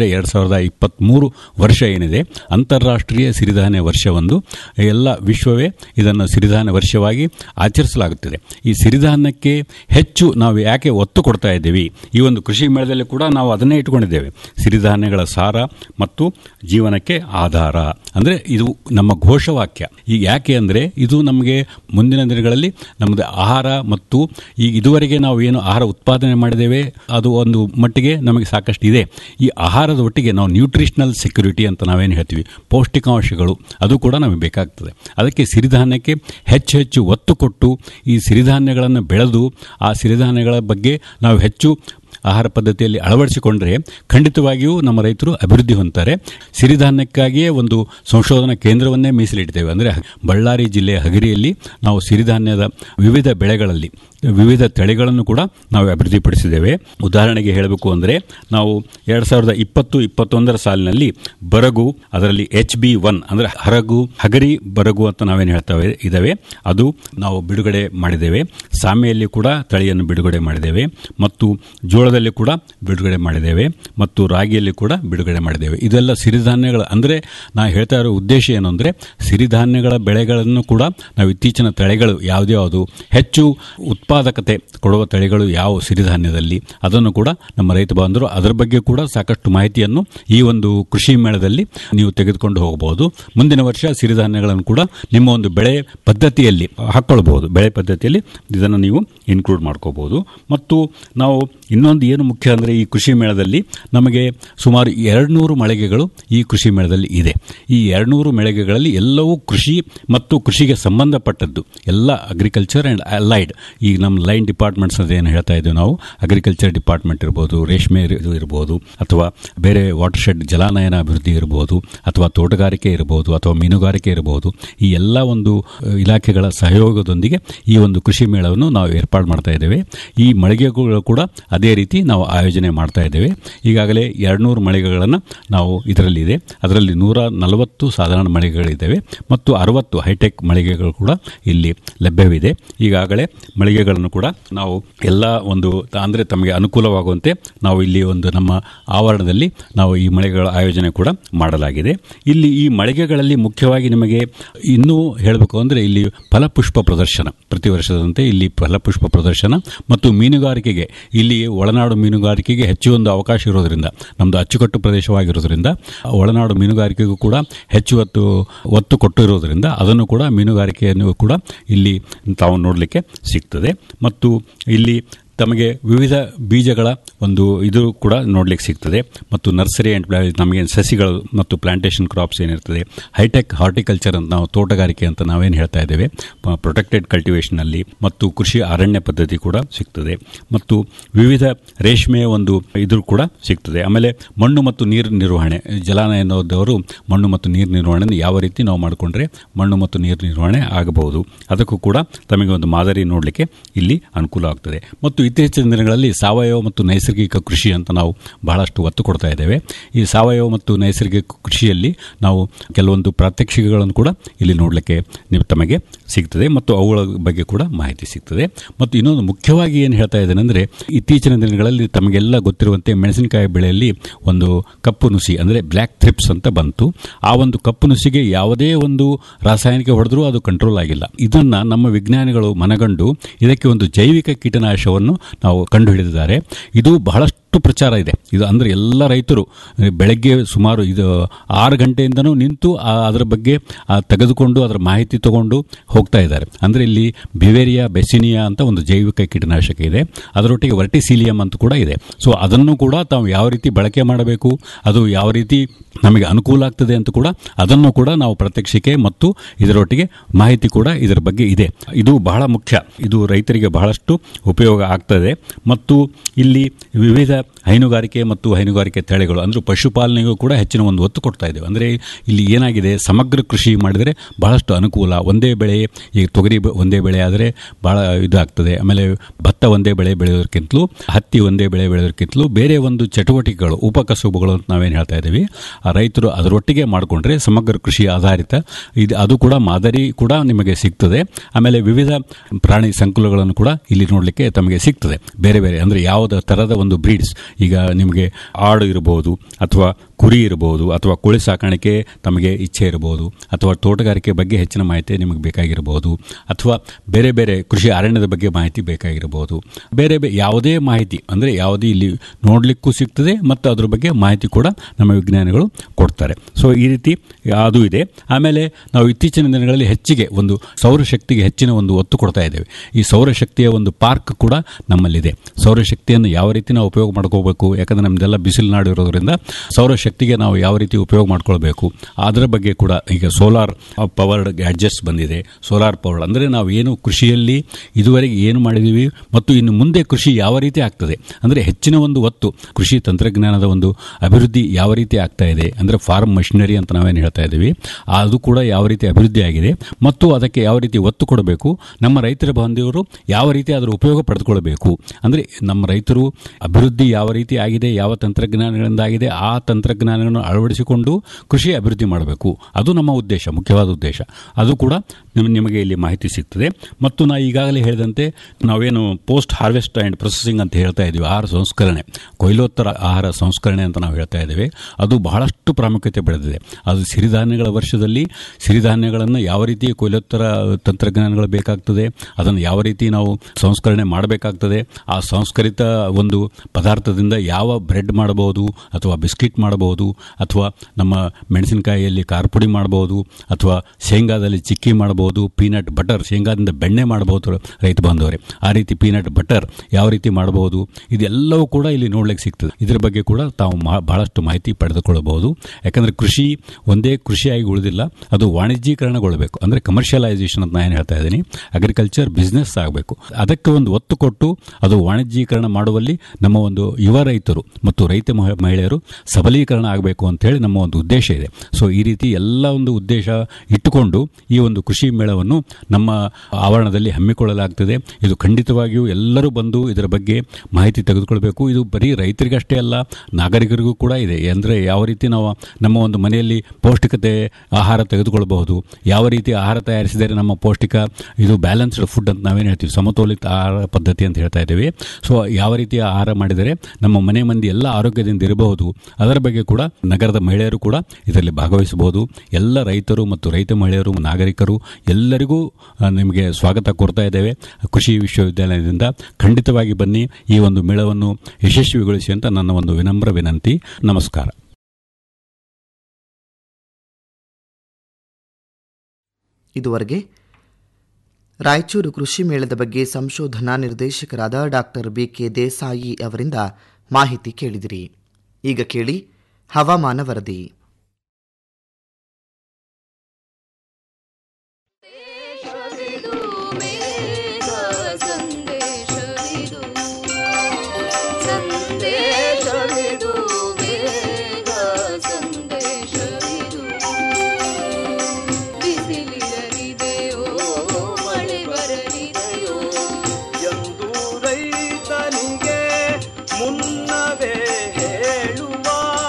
ಸಾವಿರದ ಇಪ್ಪತ್ತ್ಮೂರು ವರ್ಷ ಏನಿದೆ ಅಂತಾರಾಷ್ಟ್ರೀಯ ಸಿರಿಧಾನ್ಯ ವರ್ಷವೊಂದು ಎಲ್ಲ ವಿಶ್ವವೇ ಇದನ್ನು ಸಿರಿಧಾನ್ಯ ವರ್ಷವಾಗಿ ಆಚರಿಸಲಾಗುತ್ತಿದೆ ಈ ಸಿರಿಧಾನ್ಯಕ್ಕೆ ಹೆಚ್ಚು ನಾವು ಯಾಕೆ ಒತ್ತು ಕೊಡ್ತಾ ಇದ್ದೀವಿ ಈ ಒಂದು ಕೃಷಿ ಮೇಳದಲ್ಲಿ ಕೂಡ ನಾವು ಅದನ್ನೇ ಇಟ್ಕೊಂಡಿದ್ದೇವೆ ಸಿರಿಧಾನ್ಯಗಳ ಸಾರ ಮತ್ತು ಜೀವನಕ್ಕೆ ಆಧಾರ ಅಂದರೆ ಇದು ನಮ್ಮ ಘೋಷವಾಕ್ಯ ಈಗ ಯಾಕೆ ಅಂದರೆ ಇದು ನಮಗೆ ಮುಂದಿನ ದಿನಗಳಲ್ಲಿ ನಮ್ಮದು ಆಹಾರ ಮತ್ತು ಈಗ ಇದುವರೆಗೆ ನಾವು ಏನು ಆಹಾರ ಉತ್ಪಾದನೆ ಮಾಡಿದ್ದೇವೆ ಅದು ಒಂದು ಮಟ್ಟಿಗೆ ನಮಗೆ ಸಾಕಷ್ಟು ಇದೆ ಈ ಆಹಾರದ ಒಟ್ಟಿಗೆ ನಾವು ನ್ಯೂಟ್ರಿಷನಲ್ ಸೆಕ್ಯೂರಿಟಿ ಅಂತ ನಾವೇನು ಹೇಳ್ತೀವಿ ಪೌಷ್ಟಿಕಾಂಶಗಳು ಅದು ಕೂಡ ನಮಗೆ ಬೇಕಾಗ್ತದೆ ಅದಕ್ಕೆ ಸಿರಿಧಾನ್ಯಕ್ಕೆ ಹೆಚ್ಚು ಹೆಚ್ಚು ಒತ್ತು ಕೊಟ್ಟು ಈ ಸಿರಿಧಾನ್ಯಗಳನ್ನು ಬೆಳೆದು ಆ ಸಿರಿಧಾನ್ಯಗಳ ಬಗ್ಗೆ ನಾವು ಹೆಚ್ಚು ಆಹಾರ ಪದ್ಧತಿಯಲ್ಲಿ ಅಳವಡಿಸಿಕೊಂಡ್ರೆ ಖಂಡಿತವಾಗಿಯೂ ನಮ್ಮ ರೈತರು ಅಭಿವೃದ್ಧಿ ಹೊಂದ್ತಾರೆ ಸಿರಿಧಾನ್ಯಕ್ಕಾಗಿಯೇ ಒಂದು ಸಂಶೋಧನಾ ಕೇಂದ್ರವನ್ನೇ ಮೀಸಲಿಡ್ತೇವೆ ಅಂದರೆ ಬಳ್ಳಾರಿ ಜಿಲ್ಲೆಯ ಹಗರಿಯಲ್ಲಿ ನಾವು ಸಿರಿಧಾನ್ಯದ ವಿವಿಧ ಬೆಳೆಗಳಲ್ಲಿ ವಿವಿಧ ತಳಿಗಳನ್ನು ಕೂಡ ನಾವು ಅಭಿವೃದ್ಧಿಪಡಿಸಿದ್ದೇವೆ ಉದಾಹರಣೆಗೆ ಹೇಳಬೇಕು ಅಂದರೆ ನಾವು ಎರಡು ಸಾವಿರದ ಇಪ್ಪತ್ತು ಇಪ್ಪತ್ತೊಂದರ ಸಾಲಿನಲ್ಲಿ ಬರಗು ಅದರಲ್ಲಿ ಎಚ್ ಬಿ ಒನ್ ಅಂದರೆ ಹರಗು ಹಗರಿ ಬರಗು ಅಂತ ನಾವೇನು ಹೇಳ್ತೇವೆ ಇದ್ದಾವೆ ಅದು ನಾವು ಬಿಡುಗಡೆ ಮಾಡಿದ್ದೇವೆ ಸಾಮೆಯಲ್ಲಿ ಕೂಡ ತಳಿಯನ್ನು ಬಿಡುಗಡೆ ಮಾಡಿದ್ದೇವೆ ಮತ್ತು ಜೋಳದಲ್ಲಿ ಕೂಡ ಬಿಡುಗಡೆ ಮಾಡಿದ್ದೇವೆ ಮತ್ತು ರಾಗಿಯಲ್ಲಿ ಕೂಡ ಬಿಡುಗಡೆ ಮಾಡಿದ್ದೇವೆ ಇದೆಲ್ಲ ಸಿರಿಧಾನ್ಯಗಳ ಅಂದರೆ ನಾ ಹೇಳ್ತಾ ಇರೋ ಉದ್ದೇಶ ಏನು ಅಂದರೆ ಸಿರಿಧಾನ್ಯಗಳ ಬೆಳೆಗಳನ್ನು ಕೂಡ ನಾವು ಇತ್ತೀಚಿನ ತಳಿಗಳು ಯಾವ್ದ್ಯಾವುದು ಹೆಚ್ಚು ಉತ್ಪಾದಕತೆ ಕೊಡುವ ತಳಿಗಳು ಯಾವ ಸಿರಿಧಾನ್ಯದಲ್ಲಿ ಅದನ್ನು ಕೂಡ ನಮ್ಮ ರೈತ ಬಾಂಧವರು ಅದರ ಬಗ್ಗೆ ಕೂಡ ಸಾಕಷ್ಟು ಮಾಹಿತಿಯನ್ನು ಈ ಒಂದು ಕೃಷಿ ಮೇಳದಲ್ಲಿ ನೀವು ತೆಗೆದುಕೊಂಡು ಹೋಗಬಹುದು ಮುಂದಿನ ವರ್ಷ ಸಿರಿಧಾನ್ಯಗಳನ್ನು ಕೂಡ ನಿಮ್ಮ ಒಂದು ಬೆಳೆ ಪದ್ಧತಿಯಲ್ಲಿ ಹಾಕ್ಕೊಳ್ಬಹುದು ಬೆಳೆ ಪದ್ಧತಿಯಲ್ಲಿ ಇದನ್ನು ನೀವು ಇನ್ಕ್ಲೂಡ್ ಮಾಡ್ಕೋಬಹುದು ಮತ್ತು ನಾವು ಇನ್ನೊಂದು ಏನು ಮುಖ್ಯ ಅಂದರೆ ಈ ಕೃಷಿ ಮೇಳದಲ್ಲಿ ನಮಗೆ ಸುಮಾರು ಎರಡುನೂರು ಮಳಿಗೆಗಳು ಈ ಕೃಷಿ ಮೇಳದಲ್ಲಿ ಇದೆ ಈ ಎರಡುನೂರು ಮಳಿಗೆಗಳಲ್ಲಿ ಎಲ್ಲವೂ ಕೃಷಿ ಮತ್ತು ಕೃಷಿಗೆ ಸಂಬಂಧಪಟ್ಟದ್ದು ಎಲ್ಲ ಅಗ್ರಿಕಲ್ಚರ್ ಆ್ಯಂಡ್ ಅಲೈಡ್ ಈಗ ನಮ್ಮ ಲೈನ್ ಡಿಪಾರ್ಟ್ಮೆಂಟ್ಸ್ ಅಂತ ಏನು ಹೇಳ್ತಾ ಇದ್ದೀವಿ ನಾವು ಅಗ್ರಿಕಲ್ಚರ್ ಡಿಪಾರ್ಟ್ಮೆಂಟ್ ಇರ್ಬೋದು ರೇಷ್ಮೆ ಇದು ಇರ್ಬೋದು ಅಥವಾ ಬೇರೆ ವಾಟರ್ ಶೆಡ್ ಜಲಾನಯನ ಅಭಿವೃದ್ಧಿ ಇರಬಹುದು ಅಥವಾ ತೋಟಗಾರಿಕೆ ಇರಬಹುದು ಅಥವಾ ಮೀನುಗಾರಿಕೆ ಇರಬಹುದು ಈ ಎಲ್ಲ ಒಂದು ಅಹ್, ಇಲಾಖೆಗಳ ಸಹಯೋಗದೊಂದಿಗೆ ಈ ಒಂದು ಕೃಷಿ ಮೇಳವನ್ನು ನಾವು ಏರ್ಪಾಡು ಮಾಡ್ತಾ ಇದ್ದೇವೆ ಈ ಮಳಿಗೆಗಳು ಕೂಡ ಅದೇ ರೀತಿ ನಾವು ಆಯೋಜನೆ ಮಾಡ್ತಾ ಇದ್ದೇವೆ ಈಗಾಗಲೇ ಎರಡುನೂರು ಮಳಿಗೆಗಳನ್ನು ನಾವು ಇದರಲ್ಲಿದೆ ಅದರಲ್ಲಿ ನೂರ ನಲವತ್ತು ಸಾಧಾರಣ ಮಳಿಗೆಗಳಿದ್ದಾವೆ ಮತ್ತು ಅರವತ್ತು ಹೈಟೆಕ್ ಮಳಿಗೆಗಳು ಕೂಡ ಇಲ್ಲಿ ಲಭ್ಯವಿದೆ ಈಗಾಗಲೇ ಮಳಿಗೆಗಳನ್ನು ಕೂಡ ನಾವು ಎಲ್ಲ ಒಂದು ಅಂದರೆ ತಮಗೆ ಅನುಕೂಲವಾಗುವಂತೆ ನಾವು ಇಲ್ಲಿ ಒಂದು ನಮ್ಮ ಆವರಣದಲ್ಲಿ ನಾವು ಈ ಮಳಿಗೆಗಳ ಆಯೋಜನೆ ಕೂಡ ಮಾಡಲಾಗಿದೆ ಇಲ್ಲಿ ಈ ಮಳಿಗೆಗಳಲ್ಲಿ ಮುಖ್ಯವಾಗಿ ನಿಮಗೆ ಇನ್ನೂ ಹೇಳಬೇಕು ಅಂದರೆ ಇಲ್ಲಿ ಫಲಪುಷ್ಪ ಪ್ರದರ್ಶನ ಪ್ರತಿ ವರ್ಷದಂತೆ ಇಲ್ಲಿ ಫಲಪುಷ್ಪ ಪ್ರದರ್ಶನ ಮತ್ತು ಮೀನುಗಾರಿಕೆಗೆ ಇಲ್ಲಿ ಒಳನಾಡು ಮೀನುಗಾರಿಕೆಗೆ ಹೆಚ್ಚು ಒಂದು ಅವಕಾಶ ಇರೋದ್ರಿಂದ ನಮ್ಮದು ಅಚ್ಚುಕಟ್ಟು ಪ್ರದೇಶವಾಗಿರೋದ್ರಿಂದ ಒಳನಾಡು ಮೀನುಗಾರಿಕೆಗೂ ಕೂಡ ಹೆಚ್ಚು ಒತ್ತು ಒತ್ತು ಕೊಟ್ಟಿರೋದ್ರಿಂದ ಅದನ್ನು ಕೂಡ ಮೀನುಗಾರಿಕೆಯನ್ನು ಕೂಡ ಇಲ್ಲಿ ತಾವು ನೋಡಲಿಕ್ಕೆ ಸಿಗ್ತದೆ ಮತ್ತು ಇಲ್ಲಿ ತಮಗೆ ವಿವಿಧ ಬೀಜಗಳ ಒಂದು ಇದು ಕೂಡ ನೋಡ್ಲಿಕ್ಕೆ ಸಿಗ್ತದೆ ಮತ್ತು ನರ್ಸರಿ ಆ್ಯಂಡ್ ನಮಗೆ ಸಸಿಗಳು ಮತ್ತು ಪ್ಲಾಂಟೇಶನ್ ಕ್ರಾಪ್ಸ್ ಏನಿರ್ತದೆ ಹೈಟೆಕ್ ಹಾರ್ಟಿಕಲ್ಚರ್ ಅಂತ ನಾವು ತೋಟಗಾರಿಕೆ ಅಂತ ನಾವೇನು ಹೇಳ್ತಾ ಇದ್ದೇವೆ ಪ್ರೊಟೆಕ್ಟೆಡ್ ಕಲ್ಟಿವೇಷನಲ್ಲಿ ಮತ್ತು ಕೃಷಿ ಅರಣ್ಯ ಪದ್ಧತಿ ಕೂಡ ಸಿಗ್ತದೆ ಮತ್ತು ವಿವಿಧ ರೇಷ್ಮೆಯ ಒಂದು ಇದು ಕೂಡ ಸಿಗ್ತದೆ ಆಮೇಲೆ ಮಣ್ಣು ಮತ್ತು ನೀರು ನಿರ್ವಹಣೆ ಜಲಾನಯನದವರು ಮಣ್ಣು ಮತ್ತು ನೀರು ನಿರ್ವಹಣೆ ಯಾವ ರೀತಿ ನಾವು ಮಾಡಿಕೊಂಡ್ರೆ ಮಣ್ಣು ಮತ್ತು ನೀರು ನಿರ್ವಹಣೆ ಆಗಬಹುದು ಅದಕ್ಕೂ ಕೂಡ ತಮಗೆ ಒಂದು ಮಾದರಿ ನೋಡಲಿಕ್ಕೆ ಇಲ್ಲಿ ಅನುಕೂಲ ಆಗ್ತದೆ ಮತ್ತು ಇತ್ತೀಚಿನ ದಿನಗಳಲ್ಲಿ ಸಾವಯವ ಮತ್ತು ನೈಸರ್ಗಿಕ ಕೃಷಿ ಅಂತ ನಾವು ಬಹಳಷ್ಟು ಒತ್ತು ಕೊಡ್ತಾ ಇದ್ದೇವೆ ಈ ಸಾವಯವ ಮತ್ತು ನೈಸರ್ಗಿಕ ಕೃಷಿಯಲ್ಲಿ ನಾವು ಕೆಲವೊಂದು ಪ್ರಾತ್ಯಕ್ಷಿಕೆಗಳನ್ನು ಕೂಡ ಇಲ್ಲಿ ನೋಡಲಿಕ್ಕೆ ನೀವು ತಮಗೆ ಸಿಗ್ತದೆ ಮತ್ತು ಅವುಗಳ ಬಗ್ಗೆ ಕೂಡ ಮಾಹಿತಿ ಸಿಗ್ತದೆ ಮತ್ತು ಇನ್ನೊಂದು ಮುಖ್ಯವಾಗಿ ಏನು ಹೇಳ್ತಾ ಇದ್ದೇನೆ ಅಂದರೆ ಇತ್ತೀಚಿನ ದಿನಗಳಲ್ಲಿ ತಮಗೆಲ್ಲ ಗೊತ್ತಿರುವಂತೆ ಮೆಣಸಿನಕಾಯಿ ಬೆಳೆಯಲ್ಲಿ ಒಂದು ಕಪ್ಪು ನುಸಿ ಅಂದರೆ ಬ್ಲ್ಯಾಕ್ ಥ್ರಿಪ್ಸ್ ಅಂತ ಬಂತು ಆ ಒಂದು ಕಪ್ಪು ನುಸಿಗೆ ಯಾವುದೇ ಒಂದು ರಾಸಾಯನಿಕ ಹೊಡೆದರೂ ಅದು ಕಂಟ್ರೋಲ್ ಆಗಿಲ್ಲ ಇದನ್ನು ನಮ್ಮ ವಿಜ್ಞಾನಿಗಳು ಮನಗಂಡು ಇದಕ್ಕೆ ಒಂದು ಜೈವಿಕ ಕೀಟನಾಶವನ್ನು ನಾವು ಕಂಡುಹಿಡಿದಿದ್ದಾರೆ ಇದು ಬಹಳಷ್ಟು ಪ್ರಚಾರ ಇದೆ ಇದು ಅಂದರೆ ಎಲ್ಲ ರೈತರು ಬೆಳಗ್ಗೆ ಸುಮಾರು ಇದು ಆರು ಗಂಟೆಯಿಂದನೂ ನಿಂತು ಆ ಅದರ ಬಗ್ಗೆ ಆ ತೆಗೆದುಕೊಂಡು ಅದರ ಮಾಹಿತಿ ತಗೊಂಡು ಹೋಗ್ತಾ ಇದ್ದಾರೆ ಅಂದರೆ ಇಲ್ಲಿ ಬಿವೇರಿಯಾ ಬೆಸಿನಿಯಾ ಅಂತ ಒಂದು ಜೈವಿಕ ಕೀಟನಾಶಕ ಇದೆ ಅದರೊಟ್ಟಿಗೆ ವರ್ಟಿಸೀಲಿಯಂ ಅಂತ ಕೂಡ ಇದೆ ಸೊ ಅದನ್ನು ಕೂಡ ತಾವು ಯಾವ ರೀತಿ ಬಳಕೆ ಮಾಡಬೇಕು ಅದು ಯಾವ ರೀತಿ ನಮಗೆ ಅನುಕೂಲ ಆಗ್ತದೆ ಅಂತ ಕೂಡ ಅದನ್ನು ಕೂಡ ನಾವು ಪ್ರಾತ್ಯಕ್ಷಿಕೆ ಮತ್ತು ಇದರೊಟ್ಟಿಗೆ ಮಾಹಿತಿ ಕೂಡ ಇದರ ಬಗ್ಗೆ ಇದೆ ಇದು ಬಹಳ ಮುಖ್ಯ ಇದು ರೈತರಿಗೆ ಬಹಳಷ್ಟು ಉಪಯೋಗ ಆಗ್ತದೆ ಮತ್ತು ಇಲ್ಲಿ ವಿವಿಧ ಹೈನುಗಾರಿಕೆ ಮತ್ತು ಹೈನುಗಾರಿಕೆ ತಳಿಗಳು ಅಂದರೆ ಪಶುಪಾಲನೆಗೂ ಕೂಡ ಹೆಚ್ಚಿನ ಒಂದು ಒತ್ತು ಕೊಡ್ತಾ ಇದ್ದೇವೆ ಅಂದರೆ ಇಲ್ಲಿ ಏನಾಗಿದೆ ಸಮಗ್ರ ಕೃಷಿ ಮಾಡಿದರೆ ಬಹಳಷ್ಟು ಅನುಕೂಲ ಒಂದೇ ಬೆಳೆ ಈಗ ತೊಗರಿ ಬ- ಒಂದೇ ಬೆಳೆ ಆದರೆ ಭಾಳ ಇದಾಗ್ತದೆ ಆಮೇಲೆ ಭತ್ತ ಒಂದೇ ಬೆಳೆ ಬೆಳೆಯೋದಕ್ಕಿಂತಲೂ ಹತ್ತಿ ಒಂದೇ ಬೆಳೆ ಬೆಳೆಯೋದಕ್ಕಿಂತಲೂ ಬೇರೆ ಒಂದು ಚಟುವಟಿಕೆಗಳು ಉಪಕಸುಬುಗಳು ಅಂತ ನಾವೇನು ಹೇಳ್ತಾ ಇದ್ದೀವಿ ಆ ರೈತರು ಅದರೊಟ್ಟಿಗೆ ಮಾಡಿಕೊಂಡ್ರೆ ಸಮಗ್ರ ಕೃಷಿ ಆಧಾರಿತ ಇದು ಅದು ಕೂಡ ಮಾದರಿ ಕೂಡ ನಿಮಗೆ ಸಿಗ್ತದೆ ಆಮೇಲೆ ವಿವಿಧ ಪ್ರಾಣಿ ಸಂಕುಲಗಳನ್ನು ಕೂಡ ಇಲ್ಲಿ ನೋಡಲಿಕ್ಕೆ ತಮಗೆ ಸಿಗ್ತದೆ ಬೇರೆ ಬೇರೆ ಅಂದರೆ ಯಾವುದ ಥರದ ಒಂದು ಬ್ರೀಡ್ಸ್ ಈಗ ನಿಮಗೆ ಆಡು ಇರಬಹುದು ಅಥವಾ ಕುರಿ ಇರಬಹುದು ಅಥವಾ ಕೋಳಿ ಸಾಕಾಣಿಕೆ ತಮಗೆ ಇಚ್ಛೆ ಇರಬಹುದು ಅಥವಾ ತೋಟಗಾರಿಕೆ ಬಗ್ಗೆ ಹೆಚ್ಚಿನ ಮಾಹಿತಿ ನಿಮಗೆ ಬೇಕಾಗಿರಬಹುದು ಅಥವಾ ಬೇರೆ ಬೇರೆ ಕೃಷಿ ಅರಣ್ಯದ ಬಗ್ಗೆ ಮಾಹಿತಿ ಬೇಕಾಗಿರಬಹುದು ಬೇರೆ ಬೇರೆ ಯಾವುದೇ ಮಾಹಿತಿ ಅಂದರೆ ಯಾವುದೇ ಇಲ್ಲಿ ನೋಡಲಿಕ್ಕೂ ಸಿಗ್ತದೆ ಮತ್ತು ಅದ್ರ ಬಗ್ಗೆ ಮಾಹಿತಿ ಕೂಡ ನಮ್ಮ ವಿಜ್ಞಾನಿಗಳು ಕೊಡ್ತಾರೆ ಸೊ ಈ ರೀತಿ ಅದು ಇದೆ ಆಮೇಲೆ ನಾವು ಇತ್ತೀಚಿನ ದಿನಗಳಲ್ಲಿ ಹೆಚ್ಚಿಗೆ ಒಂದು ಸೌರಶಕ್ತಿಗೆ ಹೆಚ್ಚಿನ ಒಂದು ಒತ್ತು ಕೊಡ್ತಾ ಇದ್ದೇವೆ ಈ ಸೌರಶಕ್ತಿಯ ಒಂದು ಪಾರ್ಕ್ ಕೂಡ ನಮ್ಮಲ್ಲಿದೆ ಸೌರಶಕ್ತಿಯನ್ನು ಯಾವ ರೀತಿ ನಾವು ಉಪಯೋಗ ಮಾಡ್ಕೋಬೇಕು ಯಾಕಂದರೆ ನಮ್ಮದೆಲ್ಲ ಬಿಸಿಲು ನಾಡು ಇರೋದ್ರಿಂದ ಸೌರಶಕ್ತಿಗೆ ನಾವು ಯಾವ ರೀತಿ ಉಪಯೋಗ ಮಾಡ್ಕೊಳ್ಬೇಕು ಅದರ ಬಗ್ಗೆ ಕೂಡ ಈಗ ಸೋಲಾರ್ ಪವರ್ಡ್ ಗ್ಯಾಡ್ಜೆಟ್ಸ್ ಬಂದಿದೆ ಸೋಲಾರ್ ಪವರ್ಡ್ ಅಂದರೆ ನಾವು ಏನು ಕೃಷಿಯಲ್ಲಿ ಇದುವರೆಗೆ ಏನು ಮಾಡಿದ್ದೀವಿ ಮತ್ತು ಇನ್ನು ಮುಂದೆ ಕೃಷಿ ಯಾವ ರೀತಿ ಆಗ್ತದೆ ಅಂದರೆ ಹೆಚ್ಚಿನ ಒಂದು ಒತ್ತು ಕೃಷಿ ತಂತ್ರಜ್ಞಾನದ ಒಂದು ಅಭಿವೃದ್ಧಿ ಯಾವ ರೀತಿ ಆಗ್ತಾ ಇದೆ ಅಂದರೆ ಫಾರ್ಮ್ ಮಷಿನರಿ ಅಂತ ನಾವೇನು ಹೇಳ್ತಾ ಇದ್ದೀವಿ ಅದು ಕೂಡ ಯಾವ ರೀತಿ ಅಭಿವೃದ್ಧಿ ಆಗಿದೆ ಮತ್ತು ಅದಕ್ಕೆ ಯಾವ ರೀತಿ ಒತ್ತು ಕೊಡಬೇಕು ನಮ್ಮ ರೈತರ ಬಾಂಧವರು ಯಾವ ರೀತಿ ಅದರ ಉಪಯೋಗ ಪಡೆದುಕೊಳ್ಬೇಕು ಅಂದರೆ ನಮ್ಮ ರೈತರು ಅಭಿವೃದ್ಧಿ ಯಾವ ರೀತಿ ಆಗಿದೆ ಯಾವ ತಂತ್ರಜ್ಞಾನಗಳಿಂದ ಆಗಿದೆ ಆ ತಂತ್ರಜ್ಞಾನಗಳನ್ನು ಅಳವಡಿಸಿಕೊಂಡು ಕೃಷಿ ಅಭಿವೃದ್ಧಿ ಮಾಡಬೇಕು ಅದು ನಮ್ಮ ಉದ್ದೇಶ ಮುಖ್ಯವಾದ ಉದ್ದೇಶ ಅದು ಕೂಡ ನಿಮ್- ನಿಮಗೆ ಇಲ್ಲಿ ಮಾಹಿತಿ ಸಿಗ್ತದೆ ಮತ್ತು ನಾ ಈಗಾಗಲೇ ಹೇಳಿದಂತೆ ನಾವೇನು ಪೋಸ್ಟ್ ಹಾರ್ವೆಸ್ಟ್ ಆ್ಯಂಡ್ ಪ್ರೊಸೆಸಿಂಗ್ ಅಂತ ಹೇಳ್ತಾ ಇದ್ದೀವಿ ಆಹಾರ ಸಂಸ್ಕರಣೆ ಕೊಯ್ಲೋತ್ತರ ಆಹಾರ ಸಂಸ್ಕರಣೆ ಅಂತ ನಾವು ಹೇಳ್ತಾ ಇದ್ದೇವೆ ಅದು ಬಹಳಷ್ಟು ಪ್ರಾಮುಖ್ಯತೆ ಬೆಳೆದಿದೆ ಅದು ಸಿರಿಧಾನ್ಯಗಳ ವರ್ಷದಲ್ಲಿ ಸಿರಿಧಾನ್ಯಗಳನ್ನು ಯಾವ ರೀತಿ ಕೊಯ್ಲೋತ್ತರ ತಂತ್ರಜ್ಞಾನಗಳು ಬೇಕಾಗ್ತದೆ ಅದನ್ನು ಯಾವ ರೀತಿ ನಾವು ಸಂಸ್ಕರಣೆ ಮಾಡಬೇಕಾಗ್ತದೆ ಆ ಸಂಸ್ಕರಿತ ಒಂದು ಪದಾರ್ಥದಿಂದ ಯಾವ ಬ್ರೆಡ್ ಮಾಡಬಹುದು ಅಥವಾ ಬಿಸ್ಕಿಟ್ ಮಾಡಬಹುದು ಅಥವಾ ನಮ್ಮ ಮೆಣಸಿನಕಾಯಿಯಲ್ಲಿ ಖಾರಪುಡಿ ಮಾಡಬಹುದು ಅಥವಾ ಶೇಂಗಾದಲ್ಲಿ ಚಿಕ್ಕಿ ಮಾಡಬಹುದು ಪೀನಟ್ ಬಟರ್ ಶೇಂಗಾದಿಂದ ಬೆಣ್ಣೆ ಮಾಡಬಹುದು ರೈತ ಬಾಂಧವರೇ ಆ ರೀತಿ ಪೀನಟ್ ಬಟರ್ ಯಾವ ರೀತಿ ಮಾಡಬಹುದು ಇದೆಲ್ಲವೂ ಕೂಡ ಇಲ್ಲಿ ನೋಡ್ಲಿಕ್ಕೆ ಸಿಗ್ತದೆ ಇದರ ಬಗ್ಗೆ ಕೂಡ ತಾವು ಮಾ- ಬಹಳಷ್ಟು ಮಾಹಿತಿ ಪಡೆದುಕೊಳ್ಳಬಹುದು ಯಾಕಂದ್ರೆ ಕೃಷಿ ಒಂದೇ ಕೃಷಿಯಾಗಿ ಉಳಿದಿಲ್ಲ ಅದು ವಾಣಿಜ್ಯೀಕರಣಗೊಳ್ಳಬೇಕು ಅಂದರೆ ಕಮರ್ಷಿಯಲೈಸೇಷನ್ ಅಂತ ನಾನು ಏನು ಹೇಳ್ತಾ ಇದ್ದೀನಿ ಅಗ್ರಿಕಲ್ಚರ್ ಬಿಸ್ನೆಸ್ ಆಗಬೇಕು ಅದಕ್ಕೆ ಒಂದು ಒತ್ತು ಕೊಟ್ಟು ಅದು ವಾಣಿಜ್ಯೀಕರಣ ಮಾಡುವಲ್ಲಿ ನಮ್ಮ ಒಂದು ಯುವ ರೈತರು ಮತ್ತು ರೈತ ಮಹ- ಮಹಿಳೆಯರು ಸಬಲೀಕರಣ ಆಗಬೇಕು ಅಂತ ಹೇಳಿ ನಮ್ಮ ಒಂದು ಉದ್ದೇಶ ಇದೆ ಸೊ ಈ ರೀತಿ ಎಲ್ಲ ಒಂದು ಉದ್ದೇಶ ಇಟ್ಟುಕೊಂಡು ಈ ಒಂದು ಕೃಷಿ ಮೇಳವನ್ನು ನಮ್ಮ ಆವರಣದಲ್ಲಿ ಹಮ್ಮಿಕೊಳ್ಳಲಾಗ್ತದೆ ಇದು ಖಂಡಿತವಾಗಿಯೂ ಎಲ್ಲರೂ ಬಂದು ಇದರ ಬಗ್ಗೆ ಮಾಹಿತಿ ತೆಗೆದುಕೊಳ್ಬೇಕು ಇದು ಬರೀ ರೈತರಿಗಷ್ಟೇ ಅಲ್ಲ ನಾಗರಿಕರಿಗೂ ಕೂಡ ಇದೆ ಅಂದರೆ ಯಾವ ರೀತಿ ನಾವು ನಮ್ಮ ಒಂದು ಮನೆಯಲ್ಲಿ ಪೌಷ್ಟಿಕತೆ ಆಹಾರ ತೆಗೆದುಕೊಳ್ಳಬಹುದು ಯಾವ ರೀತಿ ಆಹಾರ ತಯಾರಿಸಿದರೆ ನಮ್ಮ ಪೌಷ್ಟಿಕ ಇದು ಬ್ಯಾಲೆನ್ಸ್ಡ್ ಫುಡ್ ಅಂತ ನಾವೇನು ಹೇಳ್ತೀವಿ ಸಮತೋಲಿತ ಆಹಾರ ಪದ್ಧತಿ ಅಂತ ಹೇಳ್ತಾ ಇದ್ದೇವೆ ಸೊ ಯಾವ ರೀತಿ ಆಹಾರ ಮಾಡಿದರೆ ನಮ್ಮ ಮನೆ ಮಂದಿ ಎಲ್ಲ ಆರೋಗ್ಯದಿಂದ ಇರಬಹುದು ಅದರ ಬಗ್ಗೆ ಕೂಡ ನಗರದ ಮಹಿಳೆಯರು ಕೂಡ ಇದರಲ್ಲಿ ಭಾಗವಹಿಸಬಹುದು ಎಲ್ಲ ರೈತರು ಮತ್ತು ರೈತ ಮಹಿಳೆಯರು ನಾಗರಿಕರು ಎಲ್ಲರಿಗೂ ಆ, ನಿಮಗೆ ಸ್ವಾಗತ ಕೋರ್ತಾ ಇದ್ದೇವೆ ಕೃಷಿ ವಿಶ್ವವಿದ್ಯಾಲಯದಿಂದ ಖಂಡಿತವಾಗಿ ಬನ್ನಿ ಈ ಒಂದು ಮೇಳವನ್ನು ಯಶಸ್ವಿಗೊಳಿಸಿ ಅಂತ ನನ್ನ ಒಂದು ವಿನಮ್ರ ವಿನಂತಿ ನಮಸ್ಕಾರ ಇದುವರೆಗೆ ರಾಯಚೂರು ಕೃಷಿ ಮೇಳದ ಬಗ್ಗೆ ಸಂಶೋಧನಾ ನಿರ್ದೇಶಕರಾದ ಡಾಕ್ಟರ್ ಬಿಕೆ ದೇಸಾಯಿ ಅವರಿಂದ ಮಾಹಿತಿ ಕೇಳಿದಿರಿ ಈಗ ಕೇಳಿ ಹವಾಮಾನ ವರದಿ ಎಂದು ರೈತನಿಗೆ ಮುನ್ನವೇ ಹೇಳುವ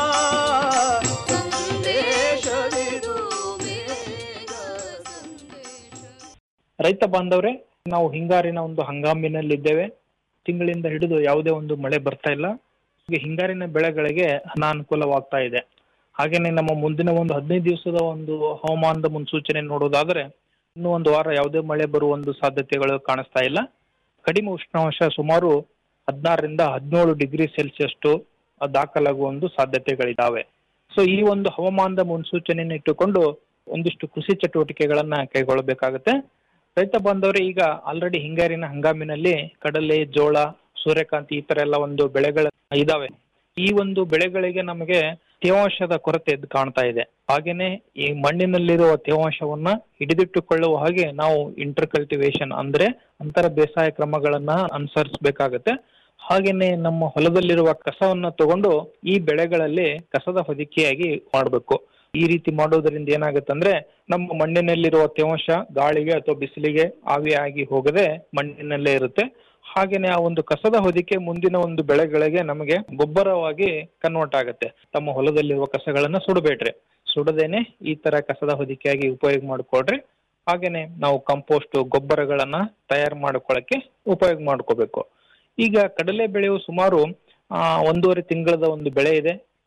ಸಂದೇಶವಿದು ರೈತ ಬಾಂಧವ್ರೆ ನಾವು ಹಿಂಗಾರಿನ ಒಂದು ಹಂಗಾಮಿನಲ್ಲಿದ್ದೇವೆ ತಿಂಗಳಿಂದ ಹಿಡಿದು ಯಾವುದೇ ಒಂದು ಮಳೆ ಬರ್ತಾ ಇಲ್ಲ ಈಗ ಹಿಂಗಾರಿನ ಬೆಳೆಗಳಿಗೆ ಅನಾನುಕೂಲವಾಗ್ತಾ ಇದೆ ಹಾಗೇನೆ ನಮ್ಮ ಮುಂದಿನ ಒಂದು ಹದಿನೈದು ದಿವಸದ ಒಂದು ಹವಾಮಾನದ ಮುನ್ಸೂಚನೆ ನೋಡೋದಾದ್ರೆ ಇನ್ನೂ ಒಂದು ವಾರ ಯಾವುದೇ ಮಳೆ ಬರುವ ಒಂದು ಸಾಧ್ಯತೆಗಳು ಕಾಣಿಸ್ತಾ ಇಲ್ಲ ಕಡಿಮೆ ಉಷ್ಣಾಂಶ ಸುಮಾರು ಹದಿನಾರರಿಂದ ಹದಿನೇಳು ಡಿಗ್ರಿ ಸೆಲ್ಸಿಯಸ್ ದಾಖಲಾಗುವ ಒಂದು ಸಾಧ್ಯತೆಗಳಿದ್ದಾವೆ ಸೊ ಈ ಒಂದು ಹವಾಮಾನದ ಮುನ್ಸೂಚನೆಯನ್ನು ಇಟ್ಟುಕೊಂಡು ಒಂದಿಷ್ಟು ಕೃಷಿ ಚಟುವಟಿಕೆಗಳನ್ನ ಕೈಗೊಳ್ಳಬೇಕಾಗುತ್ತೆ ರೈತ ಬಾಂಧವರೇ ಈಗ ಆಲ್ರೆಡಿ ಹಿಂಗಾರಿನ ಹಂಗಾಮಿನಲ್ಲಿ ಕಡಲೆ ಜೋಳ ಸೂರ್ಯಕಾಂತಿ ಈ ತರ ಎಲ್ಲ ಒಂದು ಬೆಳೆಗಳ ಇದಾವೆ ಈ ಒಂದು ಬೆಳೆಗಳಿಗೆ ನಮಗೆ ತೇವಾಂಶದ ಕೊರತೆ ಎದ್ದು ಕಾಣ್ತಾ ಇದೆ ಹಾಗೇನೆ ಈ ಮಣ್ಣಿನಲ್ಲಿರುವ ತೇವಾಂಶವನ್ನ ಹಿಡಿದಿಟ್ಟುಕೊಳ್ಳುವ ಹಾಗೆ ನಾವು ಇಂಟರ್ ಕಲ್ಟಿವೇಶನ್ ಅಂದ್ರೆ ಅಂತರ ಬೇಸಾಯ ಕ್ರಮಗಳನ್ನ ಅನುಸರಿಸಬೇಕಾಗತ್ತೆ ಹಾಗೇನೆ ನಮ್ಮ ಹೊಲದಲ್ಲಿರುವ ಕಸವನ್ನ ತಗೊಂಡು ಈ ಬೆಳೆಗಳಲ್ಲಿ ಕಸದ ಹೊದಿಕೆಯಾಗಿ ಮಾಡಬೇಕು ಈ ರೀತಿ ಮಾಡೋದ್ರಿಂದ ಏನಾಗುತ್ತಂದ್ರೆ ನಮ್ಮ ಮಣ್ಣಿನಲ್ಲಿರುವ ತೇವಾಂಶ ಗಾಳಿಗೆ ಅಥವಾ ಬಿಸಿಲಿಗೆ ಆವಿಯಾಗಿ ಹೋಗದೆ ಮಣ್ಣಿನಲ್ಲೇ ಇರುತ್ತೆ ಹಾಗೇನೆ ಆ ಒಂದು ಕಸದ ಹೊದಿಕೆ ಮುಂದಿನ ಒಂದು ಬೆಳೆಗಳಿಗೆ ನಮಗೆ ಗೊಬ್ಬರವಾಗಿ ಕನ್ವರ್ಟ್ ಆಗುತ್ತೆ ತಮ್ಮ ಹೊಲದಲ್ಲಿರುವ ಕಸಗಳನ್ನ ಸುಡಬೇಡ್ರಿ ಸುಡದೇನೆ ಈ ತರ ಕಸದ ಹೊದಿಕೆಯಾಗಿ ಉಪಯೋಗ ಮಾಡಿಕೊಡ್ರಿ ಹಾಗೇನೆ ನಾವು ಕಂಪೋಸ್ಟ್ ಗೊಬ್ಬರಗಳನ್ನ ತಯಾರು ಮಾಡ್ಕೊಳ್ಳಕ್ಕೆ ಉಪಯೋಗ ಮಾಡ್ಕೋಬೇಕು ಈಗ ಕಡಲೆ ಬೆಳೆಯು ಸುಮಾರು ಆ, ಒಂದೂವರೆ ತಿಂಗಳದ ಒಂದು ಬೆಳೆ ಇದೆ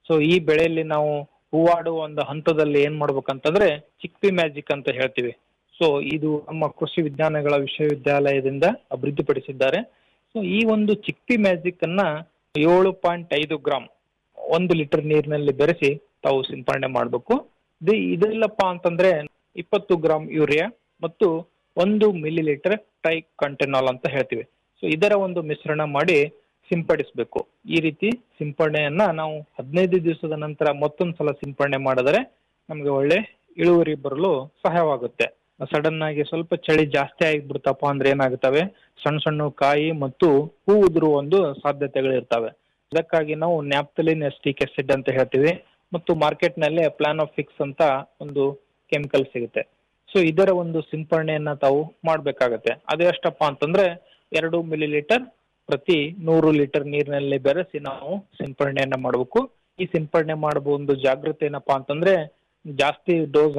ಸೊ ಈ ಬೆಳೆಯಲ್ಲಿ ನಾವು ಹೂವಾಡುವ ಒಂದು ಹಂತದಲ್ಲಿ ಏನ್ ಮಾಡ್ಬೇಕಂತಂದ್ರೆ ಚಿಕ್ಪಿ ಮ್ಯಾಜಿಕ್ ಅಂತ ಹೇಳ್ತೀವಿ ಸೊ ಇದು ನಮ್ಮ ಕೃಷಿ ವಿಜ್ಞಾನಗಳ ವಿಶ್ವವಿದ್ಯಾಲಯದಿಂದ ಅಭಿವೃದ್ಧಿಪಡಿಸಿದ್ದಾರೆ ಸೊ ಈ ಒಂದು ಚಿಕ್ಪಿ ಮ್ಯಾಜಿಕ್ ಅನ್ನ ಏಳು ಪಾಯಿಂಟ್ ಐದು ಗ್ರಾಮ್ ಒಂದು ಲೀಟರ್ ನೀರಿನಲ್ಲಿ ಬೆರೆಸಿ ತಾವು ಸಿಂಪರಣೆ ಮಾಡಬೇಕು ಇದೆಲ್ಲಪ್ಪ ಅಂತಂದ್ರೆ ಇಪ್ಪತ್ತು ಗ್ರಾಮ್ ಯೂರಿಯಾ ಮತ್ತು ಒಂದು ಮಿಲಿ ಲೀಟರ್ ಟ್ರೈ ಕಂಟೆನಾಲ್ ಅಂತ ಹೇಳ್ತೀವಿ ಸೊ ಇದರ ಒಂದು ಮಿಶ್ರಣ ಮಾಡಿ ಸಿಂಪಡಿಸಬೇಕು ಈ ರೀತಿ ಸಿಂಪಡಣೆಯನ್ನ ನಾವು ಹದಿನೈದು ದಿವಸದ ನಂತರ ಮತ್ತೊಂದು ಸಲ ಸಿಂಪಡಣೆ ಮಾಡಿದರೆ ನಮಗೆ ಒಳ್ಳೆ ಇಳುವರಿ ಬರಲು ಸಹಾಯವಾಗುತ್ತೆ ಸಡನ್ ಆಗಿ ಸ್ವಲ್ಪ ಚಳಿ ಜಾಸ್ತಿ ಆಗಿಬಿಡ್ತಪ್ಪ ಅಂದ್ರೆ ಏನಾಗುತ್ತವೆ ಸಣ್ಣ ಸಣ್ಣ ಕಾಯಿ ಮತ್ತು ಹೂ ಉದುರುವ ಒಂದು ಸಾಧ್ಯತೆಗಳಿರ್ತವೆ ಇದಕ್ಕಾಗಿ ನಾವು ನ್ಯಾಪ್ತಲಿನ್ ಎಸ್ಟಿಕ್ ಆಸಿಡ್ ಅಂತ ಹೇಳ್ತೀವಿ ಮತ್ತು ಮಾರ್ಕೆಟ್ ನಲ್ಲಿ ಪ್ಲಾನ್ ಆಫ್ ಫಿಕ್ಸ್ ಅಂತ ಒಂದು ಕೆಮಿಕಲ್ ಸಿಗುತ್ತೆ ಸೊ ಇದರ ಒಂದು ಸಿಂಪರಣೆಯನ್ನ ತಾವು ಮಾಡ್ಬೇಕಾಗತ್ತೆ ಅದು ಎಷ್ಟಪ್ಪ ಅಂತಂದ್ರೆ ಎರಡು ಮಿಲಿ ಲೀಟರ್ ಪ್ರತಿ ನೂರು ಲೀಟರ್ ನೀರಿನಲ್ಲಿ ಬೆರೆಸಿ ನಾವು ಸಿಂಪರಣೆಯನ್ನ ಮಾಡಬೇಕು ಈ ಸಿಂಪರಣೆ ಮಾಡುವ ಒಂದು ಜಾಗೃತಿ ಏನಪ್ಪಾ ಅಂತಂದ್ರೆ ಜಾಸ್ತಿ ಡೋಸ್